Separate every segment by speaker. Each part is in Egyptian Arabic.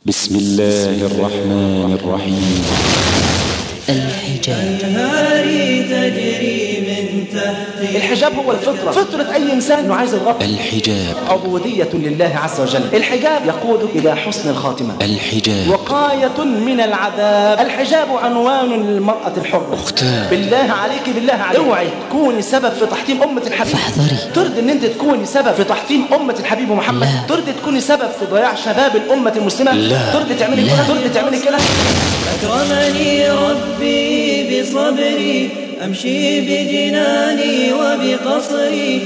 Speaker 1: بسم الله الرحمن الرحيم
Speaker 2: الحجاب
Speaker 3: الهاري تجري من تحت
Speaker 4: الحجاب هو الفطرة فطرة أي إنسان أنه عايز الغطاء
Speaker 1: الحجاب
Speaker 4: عبودية لله عز وجل الحجاب يقودك إلى حسن الخاتمة
Speaker 1: الحجاب
Speaker 4: وقاية من العذاب الحجاب عنوان للمرأة الحرة
Speaker 1: أختاه.
Speaker 4: بالله عليك بالله عليك اوعي تكوني سبب في تحطيم أمة الحبيب
Speaker 2: فاحذري.
Speaker 4: ترضي ان انت تكوني سبب في تحطيم أمة الحبيب محمد
Speaker 2: لا.
Speaker 4: ترضي تكوني سبب في ضياع شباب الأمة المسلمة
Speaker 1: لا.
Speaker 4: ترضي تعملي
Speaker 2: لا.
Speaker 4: كده ترضي تعملي كده
Speaker 3: أكرمني ربي بصبري أمشي بجناني وبقصري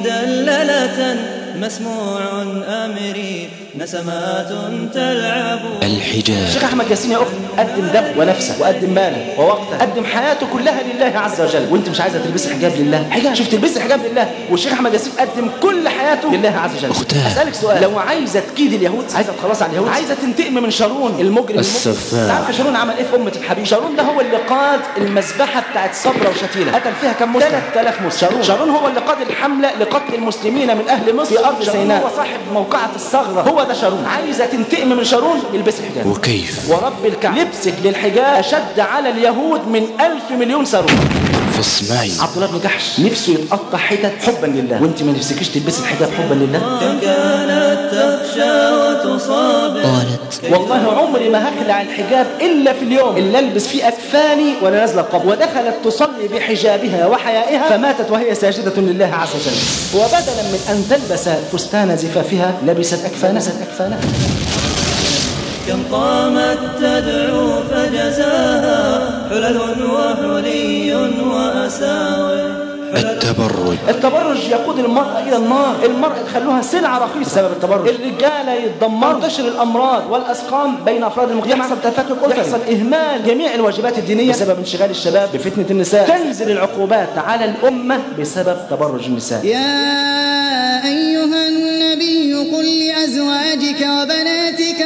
Speaker 3: مدللة مسموع أمري نسمات تلعب
Speaker 1: الحجاب
Speaker 4: الشيخ احمد ياسين يا اخت قدم دم ونفسه وقدم ماله ووقته قدم حياته كلها لله عز وجل وانت مش عايزه تلبسي حجاب لله حجاب شوف تلبسي حجاب لله والشيخ احمد ياسين قدم كل حياته لله عز وجل
Speaker 1: أختاه.
Speaker 4: اسالك سؤال لو عايزه تكيد اليهود عايزه تخلصي على اليهود عايزه تنتقمي من شارون المجرم
Speaker 1: السفاح.
Speaker 4: عارفه شارون عمل ايه في امه الحبيب شارون ده هو اللي قاد المذبحه بتاعت صبرا وشتيله قتل فيها كم مسلم 3000 مسلم شارون شارون هو اللي قاد الحمله لقتل المسلمين من اهل مصر في ارض سيناء هو صاحب موقعه الثغره هو ده شارون عايزه تنتقمي من شارون البسي حجاب
Speaker 1: وكيف
Speaker 4: ورب الكعبة لبسك للحجاب أشد على اليهود من ألف مليون صاروخ
Speaker 1: فاسمعي
Speaker 4: عبد الله بن جحش نفسه يتقطع حتت حبا لله وانت ما نفسكيش تلبسي الحجاب حبا لله
Speaker 3: كم كانت تخشى وتصابر
Speaker 2: قالت
Speaker 4: والله عمري ما هخلع الحجاب إلا في اليوم اللي ألبس فيه أكفاني وأنا نازلة القبر ودخلت تصلي بحجابها وحيائها فماتت وهي ساجدة لله عز وجل وبدلا من أن تلبس فستان زفافها لبست أكفانها أكفانها
Speaker 3: كم قامت تدعو فجزاها حلل وحلي وأساور
Speaker 1: التبرج
Speaker 4: التبرج يقود المرأة إلى النار المرأة يخلوها سلعة رخيصة بسبب التبرج الرجالة يتدمروا تنتشر الأمراض والأسقام بين أفراد المجتمع يحصل تفكك أسري يحصل إهمال جميع الواجبات الدينية بسبب انشغال الشباب بفتنة النساء تنزل العقوبات على الأمة بسبب تبرج النساء
Speaker 5: يا أيها النبي قل لأزواجك وبناتك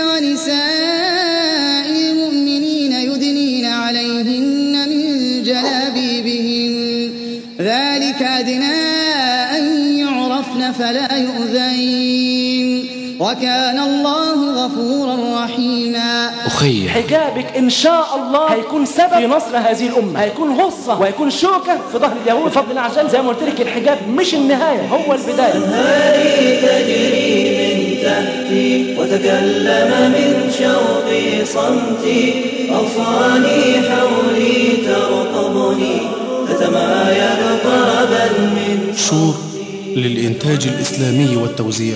Speaker 5: ونساء المؤمنين يدنين عليهن من جلابيبهن ذلك أدنى أن يعرفن فلا يؤذين وكان الله غفورا رحيما
Speaker 1: أخي
Speaker 4: حجابك إن شاء الله هيكون سبب في نصر هذه الأمة هيكون غصة وهيكون شوكة في ظهر اليهود بفضل الله عز وجل زي ما قلت لك الحجاب مش النهاية هو البداية
Speaker 3: هاري تجري من تحتي وتكلم من شوقي صمتي أوصاني حولي ترقبني تتمايل طربا من
Speaker 6: شور للإنتاج الإسلامي والتوزيع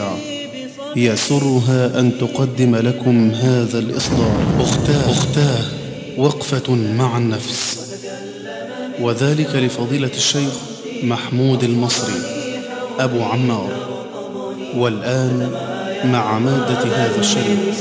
Speaker 6: يسرها أن تقدم لكم هذا الإصدار أختاه أختاه وقفة مع النفس وذلك لفضيلة الشيخ محمود المصري أبو عمار والآن مع مادة هذا الشريط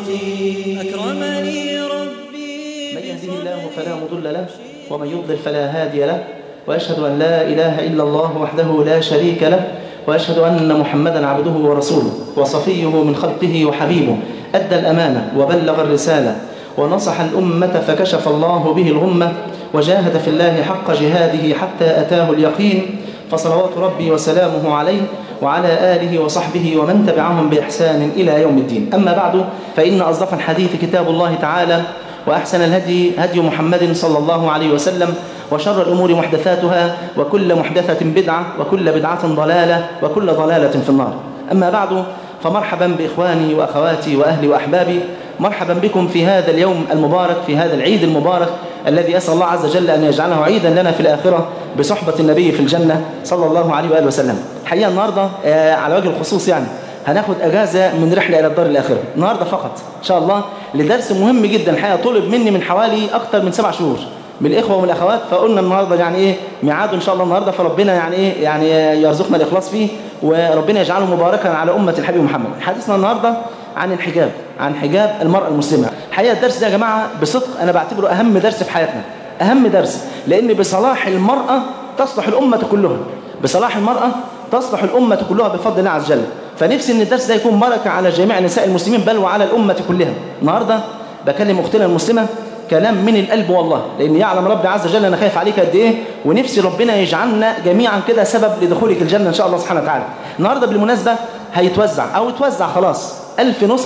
Speaker 3: أكرمني ربي
Speaker 4: من يهده الله فلا مضل له ومن يضلل فلا هادي له واشهد ان لا اله الا الله وحده لا شريك له واشهد ان محمدا عبده ورسوله وصفيه من خلقه وحبيبه ادى الامانه وبلغ الرساله ونصح الامه فكشف الله به الغمه وجاهد في الله حق جهاده حتى اتاه اليقين فصلوات ربي وسلامه عليه وعلى آله وصحبه ومن تبعهم بإحسان إلى يوم الدين أما بعد فإن أصدق الحديث كتاب الله تعالى وأحسن الهدي هدي محمد صلى الله عليه وسلم وشر الأمور محدثاتها وكل محدثة بدعة وكل بدعة ضلالة وكل ضلالة في النار أما بعد فمرحبا بإخواني وأخواتي وأهلي وأحبابي مرحبا بكم في هذا اليوم المبارك في هذا العيد المبارك الذي أسأل الله عز وجل أن يجعله عيدا لنا في الآخرة بصحبة النبي في الجنة صلى الله عليه وآله وسلم الحقيقة النهاردة آه، على وجه الخصوص يعني هناخد أجازة من رحلة إلى الدار الآخرة النهاردة فقط إن شاء الله لدرس مهم جدا الحقيقة طلب مني من حوالي أكثر من سبع شهور من الإخوة ومن الأخوات فقلنا النهاردة يعني إيه ميعاده إن شاء الله النهاردة فربنا يعني إيه يعني يرزقنا الإخلاص فيه وربنا يجعله مباركا على أمة الحبيب محمد حديثنا النهاردة عن الحجاب عن حجاب المرأة المسلمة الحقيقة الدرس ده يا جماعة بصدق أنا بعتبره أهم درس في حياتنا أهم درس لأن بصلاح المرأة تصلح الأمة كلها بصلاح المرأة تصلح الأمة كلها بفضل الله عز وجل فنفسي أن الدرس ده يكون بركة على جميع نساء المسلمين بل وعلى الأمة كلها النهاردة بكلم أختنا المسلمة كلام من القلب والله لأن يعلم ربي عز وجل أنا خايف عليك قد إيه ونفسي ربنا يجعلنا جميعا كده سبب لدخولك الجنة إن شاء الله سبحانه وتعالى النهاردة بالمناسبة هيتوزع أو اتوزع خلاص ألف نسخة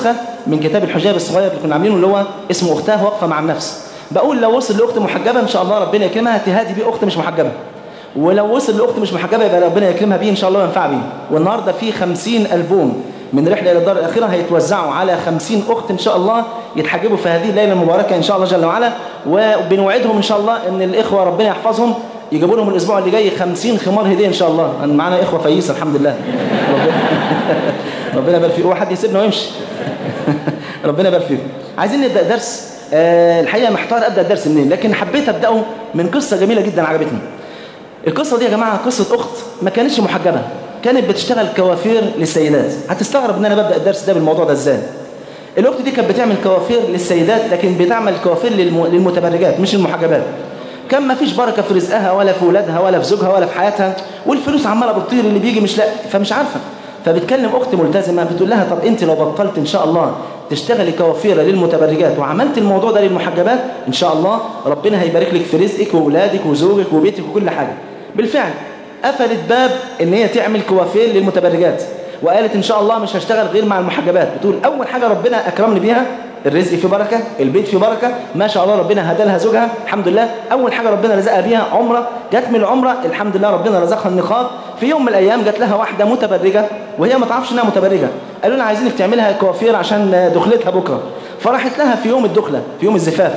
Speaker 4: من كتاب الحجاب الصغير اللي كنا عاملينه اللي هو اسمه اختها واقفه مع النفس بقول لو وصل لاخت محجبه ان شاء الله ربنا يكرمها تهادي بيه اخت مش محجبه ولو وصل لاخت مش محجبه يبقى ربنا يكرمها بيه ان شاء الله وينفع بيه والنهارده في 50 البوم من رحله الى الدار الاخره هيتوزعوا على 50 اخت ان شاء الله يتحجبوا في هذه الليله المباركه ان شاء الله جل وعلا وبنوعدهم ان شاء الله ان الاخوه ربنا يحفظهم يجيبوا لهم الاسبوع اللي جاي 50 خمار هديه ان شاء الله أنا معانا اخوه فييسه الحمد لله ربنا ربنا يبارك فيكم واحد يسيبنا ويمشي ربنا يبارك فيكم عايزين نبدا درس آه الحقيقه محتار ابدا الدرس منين لكن حبيت ابداه من قصه جميله جدا عجبتني القصه دي يا جماعه قصه اخت ما كانتش محجبه كانت بتشتغل كوافير للسيدات هتستغرب ان انا ببدا الدرس ده بالموضوع ده ازاي الاخت دي كانت بتعمل كوافير للسيدات لكن بتعمل كوافير للم... للمتبرجات مش المحجبات كان ما فيش بركه في رزقها ولا في ولادها ولا في زوجها ولا في حياتها والفلوس عماله بتطير اللي بيجي مش لا فمش عارفه فبتكلم اخت ملتزمه بتقول لها طب انت لو بطلت ان شاء الله تشتغلي كوافيره للمتبرجات وعملت الموضوع ده للمحجبات ان شاء الله ربنا هيبارك لك في رزقك واولادك وزوجك وبيتك وكل حاجه بالفعل قفلت باب ان هي تعمل كوافير للمتبرجات وقالت ان شاء الله مش هشتغل غير مع المحجبات بتقول اول حاجه ربنا اكرمني بيها الرزق فيه بركه البيت فيه بركه ما شاء الله ربنا هدى لها زوجها الحمد لله اول حاجه ربنا رزقها بيها عمره جت من العمره الحمد لله ربنا رزقها النقاب في يوم من الايام جت لها واحده متبرجه وهي ما تعرفش انها متبرجه قالوا لها عايزينك تعملها كوافير عشان دخلتها بكره فراحت لها في يوم الدخله في يوم الزفاف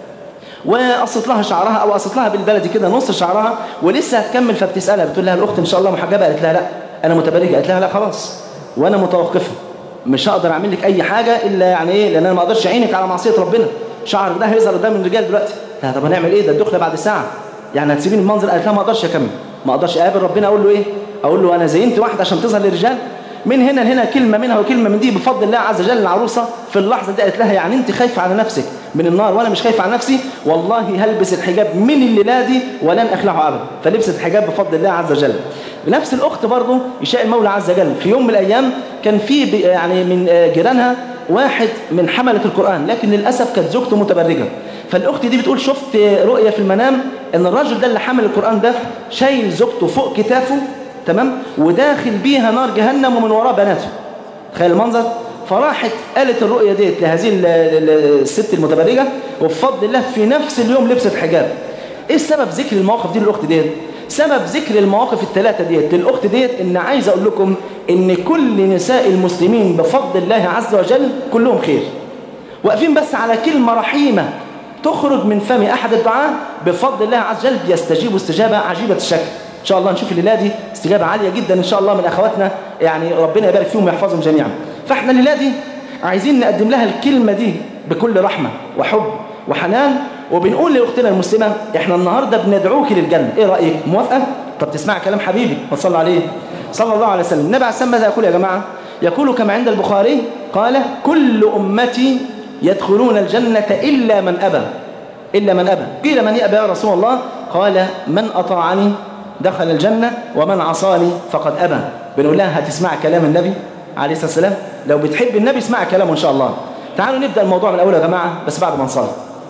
Speaker 4: وقصت لها شعرها او قصت لها بالبلدي كده نص شعرها ولسه هتكمل فبتسالها بتقول لها الاخت ان شاء الله محجبه قالت لها لا انا متبرجه قالت لها لا خلاص وانا متوقفه مش هقدر اعمل لك اي حاجه الا يعني ايه لان انا ما اقدرش اعينك على معصيه ربنا شعرك ده هيظهر قدام الرجال دلوقتي لا طب هنعمل ايه ده الدخله بعد ساعه يعني هتسيبيني المنظر قالت لها ما اقدرش اكمل ما اقدرش اقابل ربنا اقول له ايه اقول له انا زينت واحده عشان تظهر للرجال من هنا لهنا كلمه منها وكلمه من دي بفضل الله عز وجل العروسه في اللحظه دي قالت لها يعني انت خايفه على نفسك من النار وانا مش خايفه على نفسي والله هلبس الحجاب من الليله دي ولن اخلعه ابدا فلبست الحجاب بفضل الله عز وجل نفس الاخت برضه يشاء المولى عز وجل في يوم من الايام كان في يعني من جيرانها واحد من حمله القران لكن للاسف كانت زوجته متبرجه فالاخت دي بتقول شفت رؤيه في المنام ان الراجل ده اللي حمل القران ده شايل زوجته فوق كتافه تمام وداخل بيها نار جهنم ومن وراه بناته تخيل المنظر فراحت قالت الرؤية ديت لهذه الست المتبرجة وبفضل الله في نفس اليوم لبست حجاب ايه سبب ذكر المواقف دي للاخت ديت سبب ذكر المواقف الثلاثة ديت للاخت ديت ان عايز اقول لكم ان كل نساء المسلمين بفضل الله عز وجل كلهم خير واقفين بس على كلمة رحيمة تخرج من فم احد الدعاء بفضل الله عز وجل يستجيب استجابة عجيبة الشكل ان شاء الله نشوف الليله دي استجابه عاليه جدا ان شاء الله من اخواتنا يعني ربنا يبارك فيهم ويحفظهم جميعا فاحنا الليله دي عايزين نقدم لها الكلمه دي بكل رحمه وحب وحنان وبنقول لاختنا المسلمه احنا النهارده بندعوك للجنه ايه رايك موافقه طب تسمع كلام حبيبي وصلى عليه صلى الله عليه وسلم النبي عليه السلام ماذا يقول يا جماعه يقول كما عند البخاري قال كل امتي يدخلون الجنه الا من ابى الا من ابى قيل من يابى يا رسول الله قال من اطاعني دخل الجنة ومن عصاني فقد أبى بنقول لها هتسمع كلام النبي عليه الصلاة والسلام لو بتحب النبي اسمع كلامه إن شاء الله تعالوا نبدأ الموضوع من أول يا جماعة بس بعد ما نصلي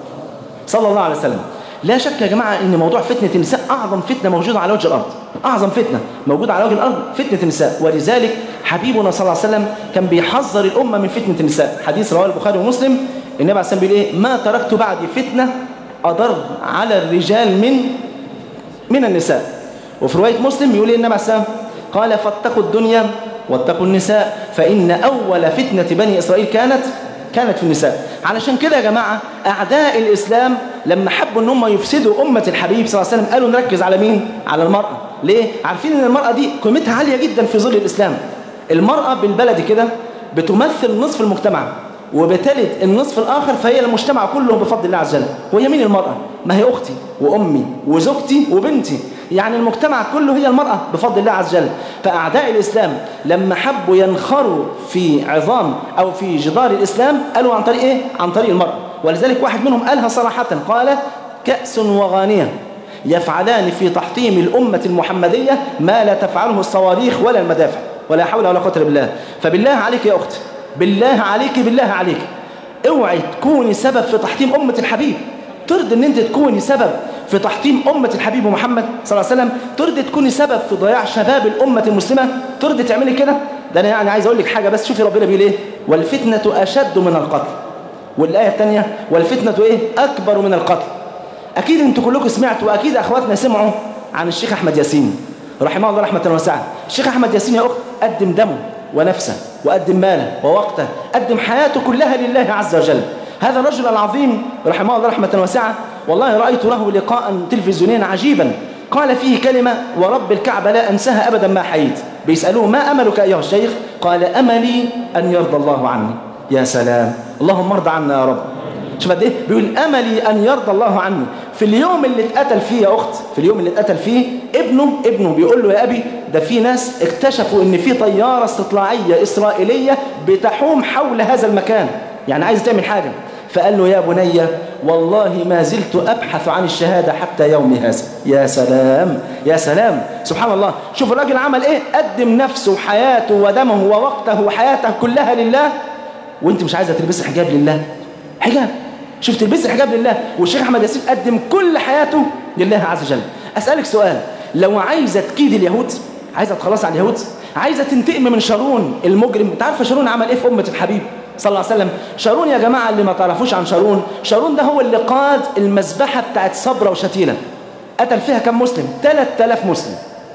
Speaker 4: صلى الله عليه وسلم لا شك يا جماعة ان موضوع فتنة النساء اعظم فتنة موجودة على وجه الارض اعظم فتنة موجودة على وجه الارض فتنة النساء ولذلك حبيبنا صلى الله عليه وسلم كان بيحذر الامة من فتنة النساء حديث رواه البخاري ومسلم النبي عليه الصلاة والسلام بيقول ايه ما تركت بعدي فتنة اضر على الرجال من من النساء وفي رواية مسلم يقول النبي عليه السلام قال فاتقوا الدنيا واتقوا النساء فإن أول فتنة بني إسرائيل كانت كانت في النساء علشان كده يا جماعة أعداء الإسلام لما حبوا أن هم يفسدوا أمة الحبيب صلى الله عليه وسلم قالوا نركز على مين؟ على المرأة ليه؟ عارفين أن المرأة دي قيمتها عالية جدا في ظل الإسلام المرأة بالبلد كده بتمثل نصف المجتمع وبتلد النصف الآخر فهي المجتمع كله بفضل الله عز وجل وهي مين المرأة؟ ما هي أختي وأمي وزوجتي وبنتي يعني المجتمع كله هي المرأة بفضل الله عز وجل فأعداء الإسلام لما حبوا ينخروا في عظام أو في جدار الإسلام قالوا عن طريق إيه؟ عن طريق المرأة ولذلك واحد منهم قالها صراحة قال كأس وغانية يفعلان في تحطيم الأمة المحمدية ما لا تفعله الصواريخ ولا المدافع ولا حول ولا قوة بالله فبالله عليك يا أخت بالله عليك بالله عليك اوعي تكوني سبب في تحطيم أمة الحبيب ترضي ان انت تكوني سبب في تحطيم أمة الحبيب محمد صلى الله عليه وسلم ترضي تكوني سبب في ضياع شباب الأمة المسلمة ترضي تعملي كده ده انا يعني عايز اقول لك حاجه بس شوفي ربنا بيقول ايه والفتنه اشد من القتل والايه الثانيه والفتنه ايه اكبر من القتل اكيد انتوا كلكم سمعتوا واكيد اخواتنا سمعوا عن الشيخ احمد ياسين رحمه الله رحمه واسعه الشيخ احمد ياسين يا اخت قدم دمه ونفسه وقدم ماله ووقته قدم حياته كلها لله عز وجل هذا الرجل العظيم رحمه الله رحمه واسعه والله رايت له لقاء تلفزيونيا عجيبا قال فيه كلمة ورب الكعبة لا أنساها أبدا ما حييت بيسألوه ما أملك أيها الشيخ قال أملي أن يرضى الله عني يا سلام اللهم ارضى عنا يا رب شوف قد ايه بيقول املي ان يرضى الله عني في اليوم اللي اتقتل فيه يا اخت في اليوم اللي اتقتل فيه ابنه ابنه بيقول له يا ابي ده في ناس اكتشفوا ان في طياره استطلاعيه اسرائيليه بتحوم حول هذا المكان يعني عايز تعمل حاجه فقال له يا بني والله ما زلت ابحث عن الشهاده حتى يومي هذا يا سلام يا سلام سبحان الله شوف الراجل عمل ايه قدم نفسه وحياته ودمه ووقته وحياته كلها لله وانت مش عايزه تلبسي حجاب لله حجاب شوف تلبسي حجاب لله والشيخ احمد ياسين قدم كل حياته لله عز وجل اسالك سؤال لو عايزه تكيد اليهود عايزه تخلصي على اليهود عايزه تنتقم من شارون المجرم انت عارفه شارون عمل ايه في امه الحبيب صلى الله عليه وسلم شارون يا جماعه اللي ما تعرفوش عن شارون شارون ده هو اللي قاد المذبحه بتاعت صبرا وشتيله قتل فيها كم مسلم 3000 مسلم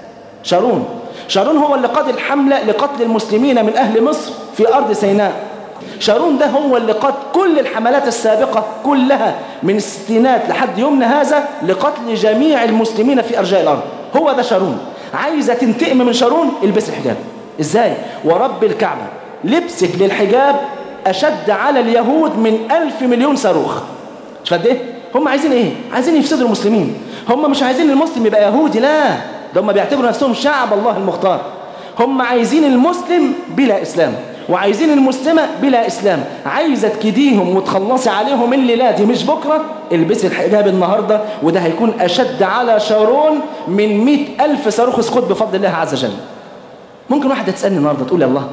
Speaker 4: شارون شارون هو اللي قاد الحمله لقتل المسلمين من اهل مصر في ارض سيناء شارون ده هو اللي قاد كل الحملات السابقة كلها من الستينات لحد يومنا هذا لقتل جميع المسلمين في أرجاء الأرض هو ده شارون عايزة تنتقم من شارون البس الحجاب إزاي؟ ورب الكعبة لبسك للحجاب أشد على اليهود من ألف مليون صاروخ مش قد إيه؟ هم عايزين إيه؟ عايزين يفسدوا المسلمين هم مش عايزين المسلم يبقى يهودي لا ده هم بيعتبروا نفسهم شعب الله المختار هم عايزين المسلم بلا إسلام وعايزين المسلمة بلا إسلام عايزة تكديهم وتخلصي عليهم الليلة دي مش بكرة البسي الحجاب النهاردة وده هيكون أشد على شارون من مئة ألف صاروخ اسقط بفضل الله عز وجل ممكن واحدة تسألني النهاردة تقول يا الله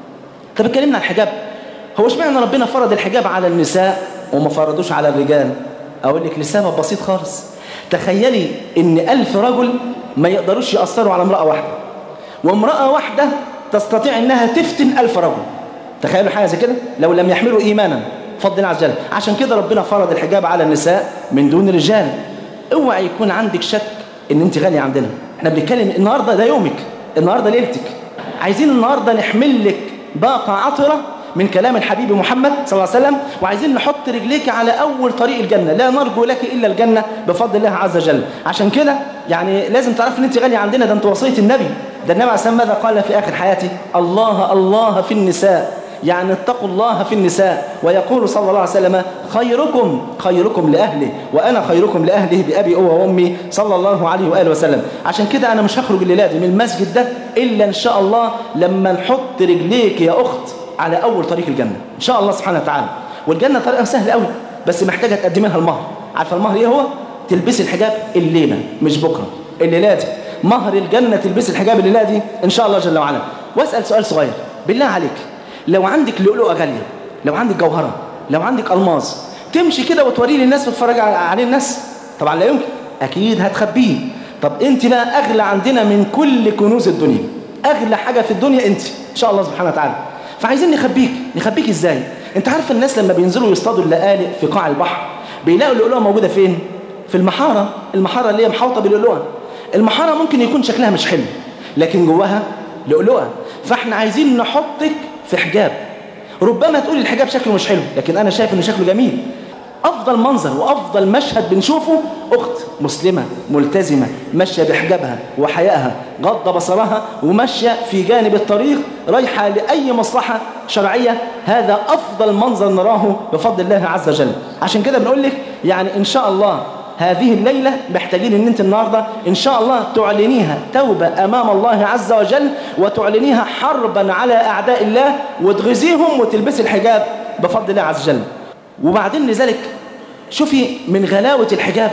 Speaker 4: طب اتكلمنا عن الحجاب هو اشمعنى ربنا فرض الحجاب على النساء وما فرضوش على الرجال أقول لك لسبب بسيط خالص تخيلي إن ألف رجل ما يقدروش يأثروا على امرأة واحدة وامرأة واحدة تستطيع انها تفتن ألف رجل تخيلوا حاجة زي كده لو لم يحملوا إيمانا فضل عز وجل عشان كده ربنا فرض الحجاب على النساء من دون الرجال اوعى يكون عندك شك ان انت غالية عندنا احنا بنتكلم النهاردة ده يومك النهاردة ليلتك عايزين النهاردة نحمل لك باقة عطرة من كلام الحبيب محمد صلى الله عليه وسلم وعايزين نحط رجليك على أول طريق الجنة لا نرجو لك إلا الجنة بفضل الله عز وجل عشان كده يعني لازم تعرف ان انت غالية عندنا ده انت وصية النبي ده النبي عليه الصلاة ماذا قال في آخر حياته الله الله في النساء يعني اتقوا الله في النساء ويقول صلى الله عليه وسلم خيركم خيركم لأهله وأنا خيركم لأهله بأبي هو وأمي صلى الله عليه وآله وسلم عشان كده أنا مش هخرج الليلة دي من المسجد ده إلا إن شاء الله لما نحط رجليك يا أخت على أول طريق الجنة إن شاء الله سبحانه وتعالى والجنة طريقها سهل قوي بس محتاجة تقدمي لها المهر عارفة المهر إيه هو؟ تلبسي الحجاب الليلة مش بكرة الليلة دي مهر الجنة تلبسي الحجاب الليلة دي إن شاء الله جل وعلا واسأل سؤال صغير بالله عليك لو عندك لؤلؤة غالية لو عندك جوهرة لو عندك ألماظ تمشي كده وتوريه للناس وتتفرج عليه الناس طبعا لا يمكن أكيد هتخبيه طب أنت بقى أغلى عندنا من كل كنوز الدنيا أغلى حاجة في الدنيا أنت إن شاء الله سبحانه وتعالى فعايزين نخبيك نخبيك إزاي أنت عارف الناس لما بينزلوا يصطادوا اللقالق في قاع البحر بيلاقوا اللؤلؤة موجودة فين في المحارة المحارة اللي هي محاوطة باللؤلؤة المحارة ممكن يكون شكلها مش حلو لكن جواها لؤلؤة فاحنا عايزين نحطك في حجاب ربما تقول الحجاب شكله مش حلو لكن أنا شايف إنه شكله جميل أفضل منظر وأفضل مشهد بنشوفه أخت مسلمة ملتزمة ماشية بحجابها وحيائها غض بصرها وماشية في جانب الطريق رايحة لأي مصلحة شرعية هذا أفضل منظر نراه بفضل الله عز وجل عشان كده بنقول لك يعني إن شاء الله هذه الليلة محتاجين ان انت النهاردة ان شاء الله تعلنيها توبة امام الله عز وجل وتعلنيها حربا على اعداء الله وتغزيهم وتلبسي الحجاب بفضل الله عز وجل وبعدين لذلك شوفي من غلاوة الحجاب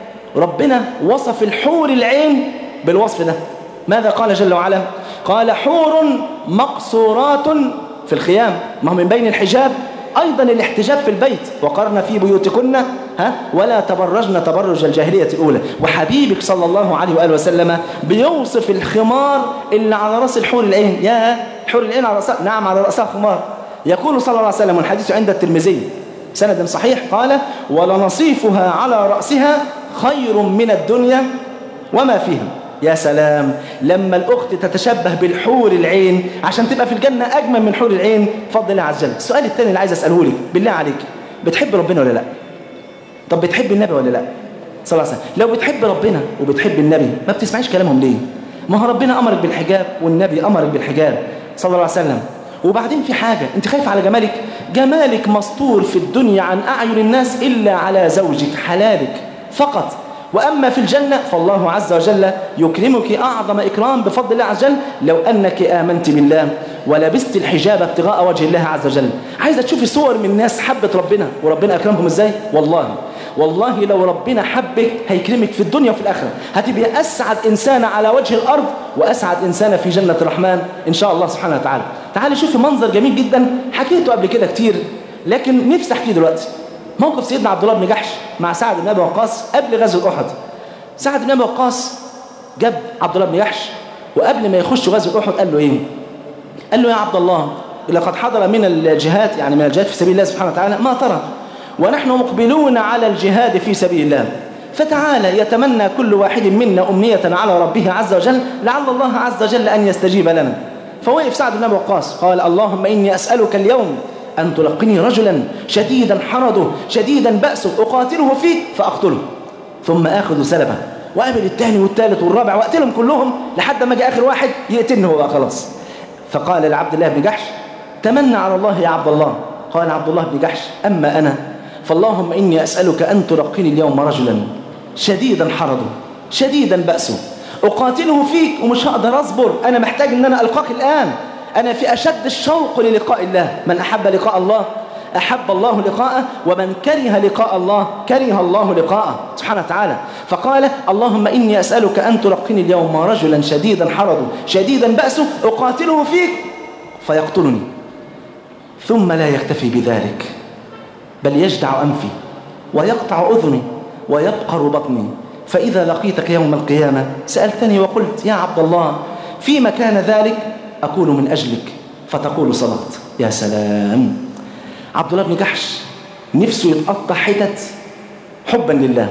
Speaker 4: ربنا وصف الحور العين بالوصف ده ماذا قال جل وعلا قال حور مقصورات في الخيام ما هو من بين الحجاب أيضا الاحتجاب في البيت وقرن في بيوتكن ها ولا تبرجن تبرج الجاهلية الأولى وحبيبك صلى الله عليه وآله وسلم بيوصف الخمار اللي على رأس الحور العين يا حور العين على رأسها نعم على رأسها خمار يقول صلى الله عليه وسلم والحديث عند الترمذي سند صحيح قال ولنصيفها على رأسها خير من الدنيا وما فيها يا سلام لما الأخت تتشبه بالحور العين عشان تبقى في الجنة أجمل من حور العين فضل الله عز وجل السؤال الثاني اللي عايز أسأله لك بالله عليك بتحب ربنا ولا لا طب بتحب النبي ولا لا صلى الله عليه وسلم لو بتحب ربنا وبتحب النبي ما بتسمعيش كلامهم ليه ما هو ربنا أمرك بالحجاب والنبي أمرك بالحجاب صلى الله عليه وسلم وبعدين في حاجة انت خايف على جمالك جمالك مستور في الدنيا عن أعين الناس إلا على زوجك حلالك فقط وأما في الجنة فالله عز وجل يكرمك أعظم إكرام بفضل الله عز وجل لو أنك آمنت بالله ولبست الحجاب ابتغاء وجه الله عز وجل عايزة تشوفي صور من ناس حبت ربنا وربنا أكرمهم إزاي والله والله لو ربنا حبك هيكرمك في الدنيا وفي الآخرة هتبقى أسعد إنسان على وجه الأرض وأسعد إنسان في جنة الرحمن إن شاء الله سبحانه وتعالى تعالي شوفي منظر جميل جدا حكيته قبل كده كتير لكن نفسي أحكيه دلوقتي موقف سيدنا عبد الله بن جحش مع سعد بن ابي وقاص قبل غزوه احد سعد بن ابي وقاص جاب عبد الله بن جحش وقبل ما يخش غزوه احد قال له ايه قال له يا عبد الله لقد حضر من الجهاد يعني من الجهاد في سبيل الله سبحانه وتعالى ما ترى ونحن مقبلون على الجهاد في سبيل الله فتعالى يتمنى كل واحد منا أمنية على ربه عز وجل لعل الله عز وجل أن يستجيب لنا فوقف سعد بن أبي وقاص قال اللهم إني أسألك اليوم أن تلقني رجلا شديدا حرده شديدا بأسه أقاتله فيه فأقتله ثم آخذ سلبه وقابل الثاني والثالث والرابع وأقتلهم كلهم لحد ما جاء آخر واحد يقتلني هو بقى خلاص فقال لعبد الله بن جحش تمنى على الله يا عبد الله قال عبد الله بن جحش أما أنا فاللهم إني أسألك أن تلقني اليوم رجلا شديدا حرده شديدا بأسه أقاتله فيك ومش هقدر أصبر أنا محتاج أن أنا ألقاك الآن أنا في أشد الشوق للقاء الله من أحب لقاء الله أحب الله لقاءه ومن كره لقاء الله كره الله لقاءه سبحانه وتعالى فقال اللهم إني أسألك أن تلقني اليوم رجلا شديدا حرده شديدا بأسه أقاتله فيك فيقتلني ثم لا يكتفي بذلك بل يجدع أنفي ويقطع أذني ويبقر بطني فإذا لقيتك يوم القيامة سألتني وقلت يا عبد الله فيما كان ذلك أقول من أجلك فتقول صدقت يا سلام عبد الله بن جحش نفسه يتقطع حتت حبا لله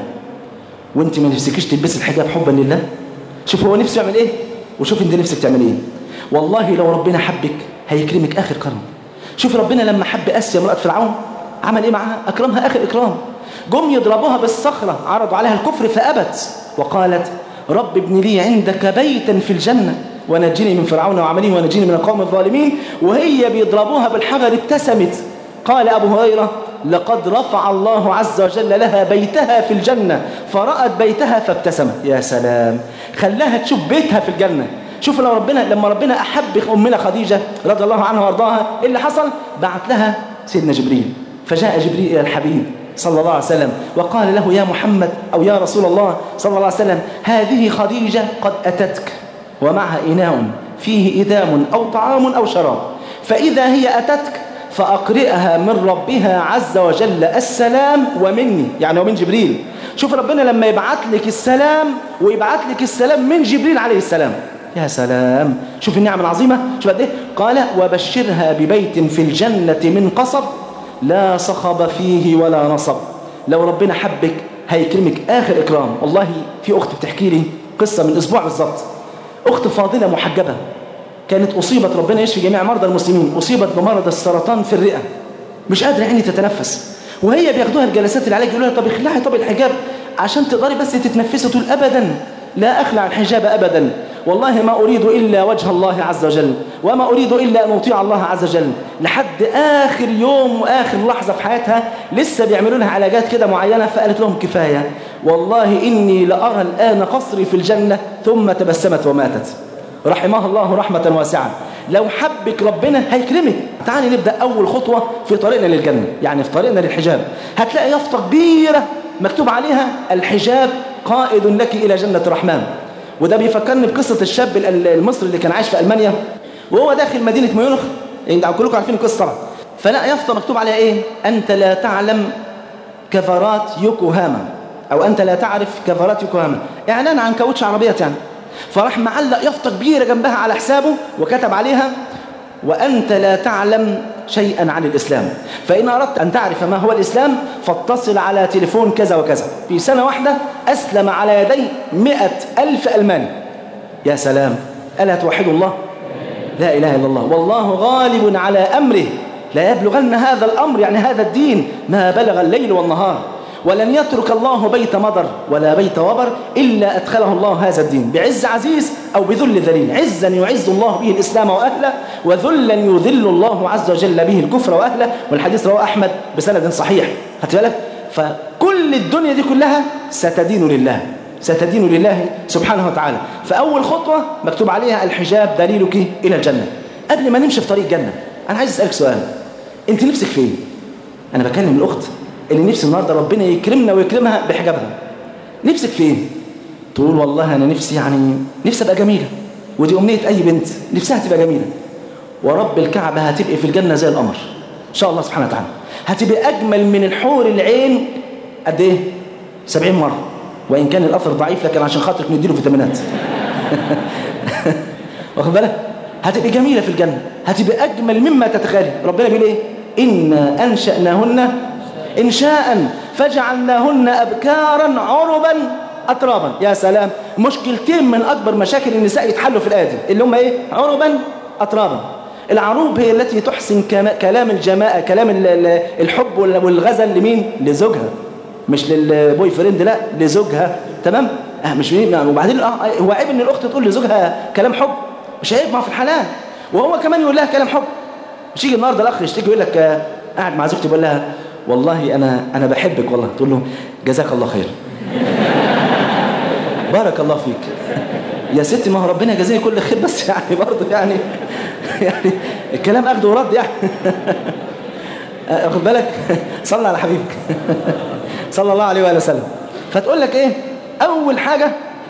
Speaker 4: وانت ما نفسكيش تلبسي الحجاب حبا لله شوف هو نفسه يعمل ايه وشوف انت نفسك تعمل ايه والله لو ربنا حبك هيكرمك اخر كرم شوف ربنا لما حب اسيا امراه فرعون عمل ايه معاها اكرمها اخر اكرام جم يضربوها بالصخره عرضوا عليها الكفر فابت وقالت رب ابن لي عندك بيتا في الجنه ونجني من فرعون وعمله ونجني من القوم الظالمين وهي بيضربوها بالحجر ابتسمت قال أبو هريرة لقد رفع الله عز وجل لها بيتها في الجنة فرأت بيتها فابتسمت يا سلام خلاها تشوف بيتها في الجنة شوف لو ربنا لما ربنا أحب أمنا خديجة رضي الله عنها وارضاها إيه اللي حصل بعت لها سيدنا جبريل فجاء جبريل إلى الحبيب صلى الله عليه وسلم وقال له يا محمد أو يا رسول الله صلى الله عليه وسلم هذه خديجة قد أتتك ومعها إناء فيه إدام أو طعام أو شراب فإذا هي أتتك فأقرئها من ربها عز وجل السلام ومني يعني ومن جبريل شوف ربنا لما يبعت لك السلام ويبعت لك السلام من جبريل عليه السلام يا سلام شوف النعم العظيمة شوف قد ايه قال وبشرها ببيت في الجنة من قصب لا صخب فيه ولا نصب لو ربنا حبك هيكرمك آخر إكرام والله في أخت بتحكي لي قصة من أسبوع بالظبط أخت فاضلة محجبة كانت أصيبت ربنا يشفي جميع مرضى المسلمين أصيبت بمرض السرطان في الرئة مش قادرة يعني تتنفس وهي بياخدوها الجلسات العلاج يقولوا لها طب اخلعي طب الحجاب عشان تقدري بس تتنفسي تقول أبدا لا أخلع الحجاب أبدا والله ما أريد إلا وجه الله عز وجل وما أريد إلا أن أطيع الله عز وجل لحد آخر يوم وآخر لحظة في حياتها لسه بيعملوا لها علاجات كده معينة فقالت لهم كفاية والله إني لأرى الآن قصري في الجنة ثم تبسمت وماتت رحمها الله رحمة واسعة لو حبك ربنا هيكرمك تعالي نبدأ أول خطوة في طريقنا للجنة يعني في طريقنا للحجاب هتلاقي يافطة كبيرة مكتوب عليها الحجاب قائد لك إلى جنة الرحمن وده بيفكرني بقصة الشاب المصري اللي كان عايش في ألمانيا وهو داخل مدينة ميونخ يعني كلكم عارفين القصة طبعا فلا يافطة مكتوب عليها إيه أنت لا تعلم كفرات يوكوهاما أو أنت لا تعرف كفرات يوكوهاما إعلان عن كاوتش عربيات يعني فراح معلق يافطة كبيرة جنبها على حسابه وكتب عليها وأنت لا تعلم شيئا عن الإسلام فإن أردت أن تعرف ما هو الإسلام فاتصل على تليفون كذا وكذا في سنة واحدة أسلم على يدي مئة ألف ألماني يا سلام ألا توحد الله لا إله إلا الله والله غالب على أمره لا يبلغن هذا الأمر يعني هذا الدين ما بلغ الليل والنهار ولن يترك الله بيت مضر ولا بيت وبر إلا أدخله الله هذا الدين بعز عزيز أو بذل ذليل عزا يعز الله به الإسلام وأهله وذلا يذل الله عز وجل به الكفر وأهله والحديث رواه أحمد بسند صحيح خدت بالك فكل الدنيا دي كلها ستدين لله ستدين لله سبحانه وتعالى فأول خطوة مكتوب عليها الحجاب دليلك إلى الجنة قبل ما نمشي في طريق الجنة أنا عايز أسألك سؤال أنت نفسك فين؟ أنا بكلم الأخت اللي نفسي النهاردة ربنا يكرمنا ويكرمها بحجابها نفسك فين؟ تقول والله أنا نفسي يعني نفسي أبقى جميلة ودي أمنية أي بنت نفسها تبقى جميلة ورب الكعبة هتبقى في الجنة زي القمر إن شاء الله سبحانه وتعالى هتبقى أجمل من الحور العين قد إيه؟ 70 مرة وإن كان الأثر ضعيف لكن عشان خاطرك نديله فيتامينات واخد بالك هتبقى جميلة في الجنة هتبقى أجمل مما تتخيل ربنا بيقول إيه إنا أنشأناهن إنشاء فجعلناهن أبكارا عربا أترابا يا سلام مشكلتين من أكبر مشاكل النساء يتحلوا في الآية دي اللي هم إيه عربا أترابا العروب هي التي تحسن كلام الجماعة كلام الحب والغزل لمين لزوجها مش للبوي فريند لا لزوجها تمام اه مش مين وبعدين اه هو عيب ان الاخت تقول لزوجها كلام حب مش عيب ما في الحلال وهو كمان يقول لها كلام حب مش يجي النهارده الاخ يشتكي يقول لك آه قاعد مع زوجتي بيقول لها والله انا انا بحبك والله تقول له جزاك الله خير بارك الله فيك يا ستي ما هو ربنا يجازيني كل خير بس يعني برضه يعني يعني الكلام اخده ورد يعني واخد بالك صلى على حبيبك صلى الله عليه وآله وسلم فتقول لك ايه اول حاجة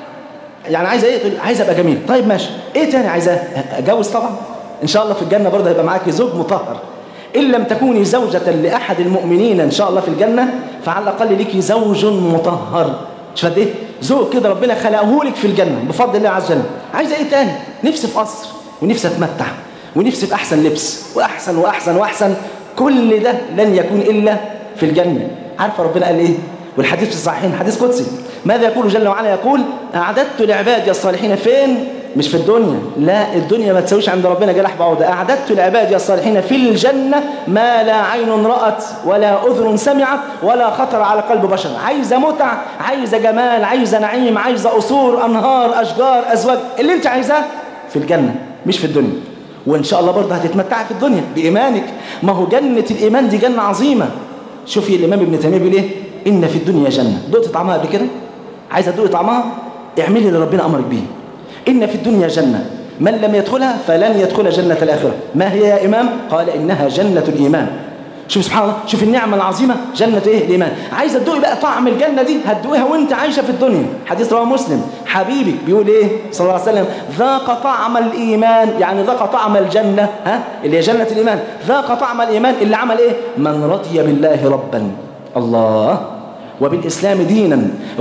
Speaker 4: يعني عايزه ايه تقول عايزه ابقى جميل طيب ماشي ايه تاني عايزاه اتجوز طبعا ان شاء الله في الجنة برضه هيبقى معاكي زوج مطهر ان لم تكوني زوجة لاحد المؤمنين ان شاء الله في الجنة فعلى الاقل ليكي زوج مطهر شوف قد ايه زوج كده ربنا خلقه لك في الجنة بفضل الله عز وجل عايزه ايه تاني نفسي في قصر ونفسي اتمتع ونفسي في احسن لبس واحسن واحسن واحسن كل ده لن يكون الا في الجنة عارفه ربنا قال ايه والحديث في الصحيحين حديث قدسي ماذا يقول جل وعلا يقول أعددت لعبادي الصالحين فين مش في الدنيا لا الدنيا ما تسويش عند ربنا جلاح بعوضة أعددت لعبادي الصالحين في الجنة ما لا عين رأت ولا أذن سمعت ولا خطر على قلب بشر عايزة متع عايزة جمال عايزة نعيم عايزة قصور أنهار أشجار أزواج اللي انت عايزاه في الجنة مش في الدنيا وإن شاء الله برضه هتتمتعي في الدنيا بإيمانك ما هو جنة الإيمان دي جنة عظيمة شوفي الإمام ابن تيمية بيقول إيه إن في الدنيا جنة دقت طعمها قبل كده عايزة تدوقي طعمها اعملي اللي ربنا أمرك به إن في الدنيا جنة من لم يدخلها فلن يدخل جنة الآخرة ما هي يا إمام قال إنها جنة الإيمان شوف سبحان الله شوف النعمة العظيمة جنة إيه الإيمان عايزة تدوقي بقى طعم الجنة دي هتدوقيها وانت عايشة في الدنيا حديث رواه مسلم حبيبك بيقول إيه صلى الله عليه وسلم ذاق طعم الإيمان يعني ذاق طعم الجنة ها اللي هي جنة الإيمان ذاق طعم الإيمان اللي عمل إيه من رضي بالله ربا الله وبالإسلام دينا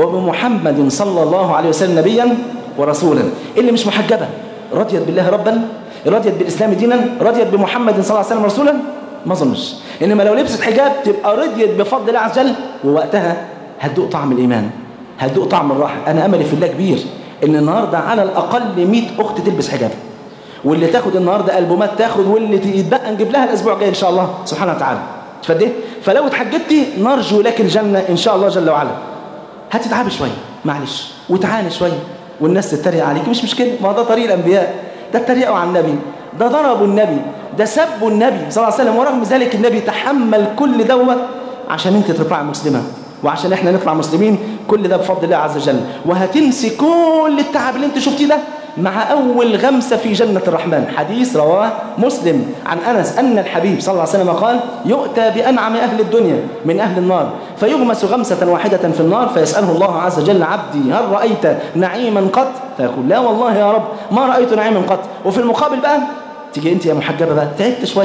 Speaker 4: وبمحمد صلى الله عليه وسلم نبيا ورسولا اللي مش محجبة رضيت بالله ربا رضيت بالإسلام دينا رضيت بمحمد صلى الله عليه وسلم رسولا ما ظنش إنما لو لبست حجاب تبقى رضيت بفضل الله عز وجل ووقتها هتدوق طعم الإيمان هتدوق طعم الراحة أنا أملي في الله كبير إن النهاردة على الأقل 100 أخت تلبس حجاب واللي تاخد النهاردة ألبومات تاخد واللي يتبقى نجيب لها الأسبوع الجاي إن شاء الله سبحانه وتعالى تفديه فلو اتحجبتي نرجو لك الجنة إن شاء الله جل وعلا هتتعبي شوية معلش وتعاني شوية والناس تتريق عليك مش مشكلة ما ده طريق الأنبياء ده اتريقوا على النبي ده ضربوا النبي ده سبوا النبي صلى الله عليه وسلم ورغم ذلك النبي تحمل كل دوت عشان انت تطلع مسلمة وعشان احنا نطلع مسلمين كل ده بفضل الله عز وجل وهتنسي كل التعب اللي انت شفتيه ده مع أول غمسة في جنة الرحمن حديث رواه مسلم عن أنس أن الحبيب صلى الله عليه وسلم قال يؤتى بأنعم أهل الدنيا من أهل النار فيغمس غمسة واحدة في النار فيسأله الله عز وجل عبدي هل رأيت نعيما قط فيقول لا والله يا رب ما رأيت نعيما قط وفي المقابل بقى تيجي أنت يا محجبة بقى تعبت شوية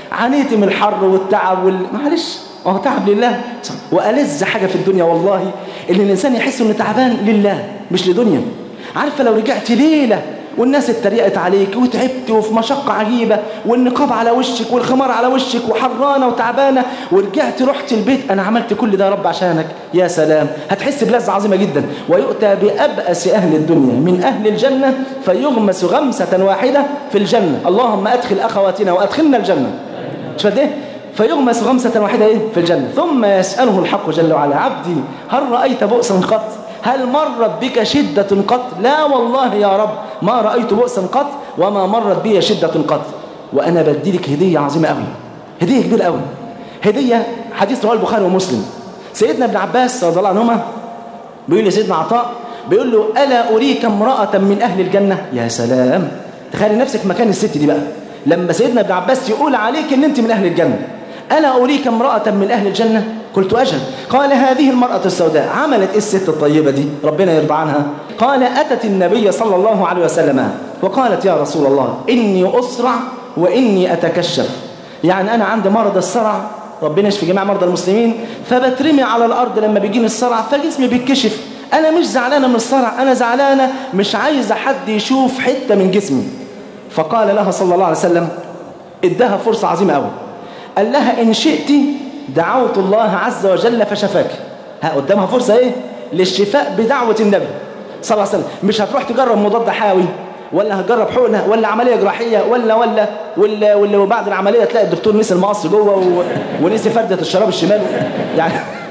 Speaker 4: عانيت من الحر والتعب وال... معلش ما هو تعب لله وألذ حاجة في الدنيا والله إن الإنسان يحس إنه تعبان لله مش لدنيا عارفة لو رجعت ليلة والناس اتريقت عليك وتعبت وفي مشقة عجيبة والنقاب على وشك والخمار على وشك وحرانة وتعبانة ورجعت رحت البيت أنا عملت كل ده يا رب عشانك يا سلام هتحس بلذة عظيمة جدا ويؤتى بأبأس أهل الدنيا من أهل الجنة فيغمس غمسة واحدة في الجنة اللهم أدخل أخواتنا وأدخلنا الجنة مش فاهم ايه فيغمس غمسة واحدة ايه في الجنة ثم يسأله الحق جل وعلا عبدي هل رأيت بؤسا قط هل مرت بك شدة قط لا والله يا رب ما رأيت بؤسا قط وما مرت بي شدة قط وأنا بديلك هدية عظيمة قوي هدية كبيرة قوي هدية حديث رواه البخاري ومسلم سيدنا ابن عباس رضي الله عنهما بيقول لسيدنا عطاء بيقول له ألا أريك امرأة من أهل الجنة يا سلام تخيل نفسك مكان الست دي بقى لما سيدنا ابن عباس يقول عليك ان انت من أهل الجنة ألا أريك امرأة من أهل الجنة قلت أجل قال هذه المرأة السوداء عملت إيه الست الطيبة دي ربنا يرضى عنها قال أتت النبي صلى الله عليه وسلم وقالت يا رسول الله إني أسرع وإني أتكشف يعني أنا عندي مرض الصرع ربنا يشفي جميع مرضى المسلمين فبترمي على الأرض لما بيجيني الصرع فجسمي بيتكشف أنا مش زعلانة من الصرع أنا زعلانة مش عايزة حد يشوف حتة من جسمي فقال لها صلى الله عليه وسلم ادها فرصة عظيمة قوي قال لها إن شئت دعوت الله عز وجل فشفاك ها قدامها فرصة إيه للشفاء بدعوة النبي صلى الله عليه وسلم مش هتروح تجرب مضاد حيوي ولا هتجرب حقنة ولا عملية جراحية ولا ولا ولا, ولا وبعد العملية تلاقي الدكتور نسي المقص جوه و... ونسي فردة الشراب الشمال يعني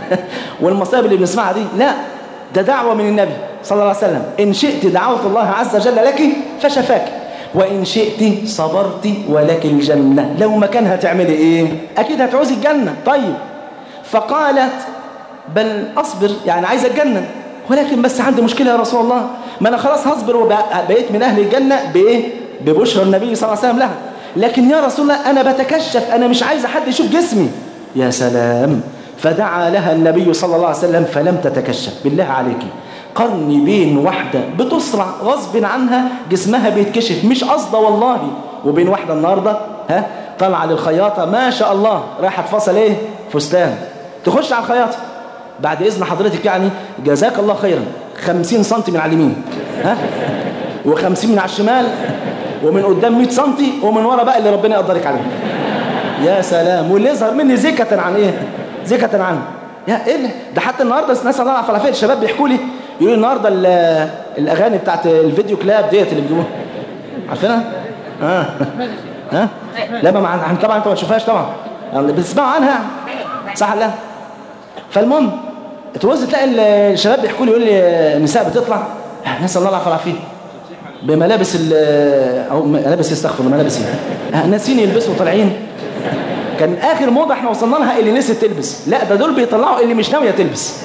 Speaker 4: والمصايب اللي بنسمعها دي لا ده دعوة من النبي صلى الله عليه وسلم إن شئت دعوت الله عز وجل لك فشفاك وإن شئت صبرت ولك الجنة لو مكانها تعملي إيه أكيد هتعوزي الجنة طيب فقالت بل أصبر يعني عايزة الجنة ولكن بس عندي مشكلة يا رسول الله ما أنا خلاص هصبر وبقيت من أهل الجنة بإيه ببشرى النبي صلى الله عليه وسلم لها لكن يا رسول الله أنا بتكشف أنا مش عايزة حد يشوف جسمي يا سلام فدعا لها النبي صلى الله عليه وسلم فلم تتكشف بالله عليكي قرني بين واحدة بتسرع غصب عنها جسمها بيتكشف مش قصده والله وبين واحدة النهاردة ها طالعة للخياطة ما شاء الله رايحة تفصل ايه فستان تخش على الخياطة بعد إذن حضرتك يعني جزاك الله خيرا خمسين سنتي من على اليمين ها وخمسين من على الشمال ومن قدام 100 سنتي ومن ورا بقى اللي ربنا يقدرك عليه يا سلام واللي يظهر مني زكة عن ايه زكة عن يا ايه اللي؟ ده حتى النهارده ناس الله على فلافل الشباب بيحكوا لي يقولوا النهارده الاغاني بتاعت الفيديو كلاب ديت اللي بيجيبوها عارفينها اه ها لا ما مع... طبعا انت ما تشوفهاش طبعا بتسمعوا عنها صح لا فالمهم توز تلاقي الشباب بيحكوا لي يقول لي النساء بتطلع ناس الله العافيه والعافيه بملابس ال او ملابس يستغفر ملابس ايه ناسين يلبسوا طالعين كان اخر موضه احنا وصلنا لها اللي نسيت تلبس لا ده دول بيطلعوا اللي مش ناويه تلبس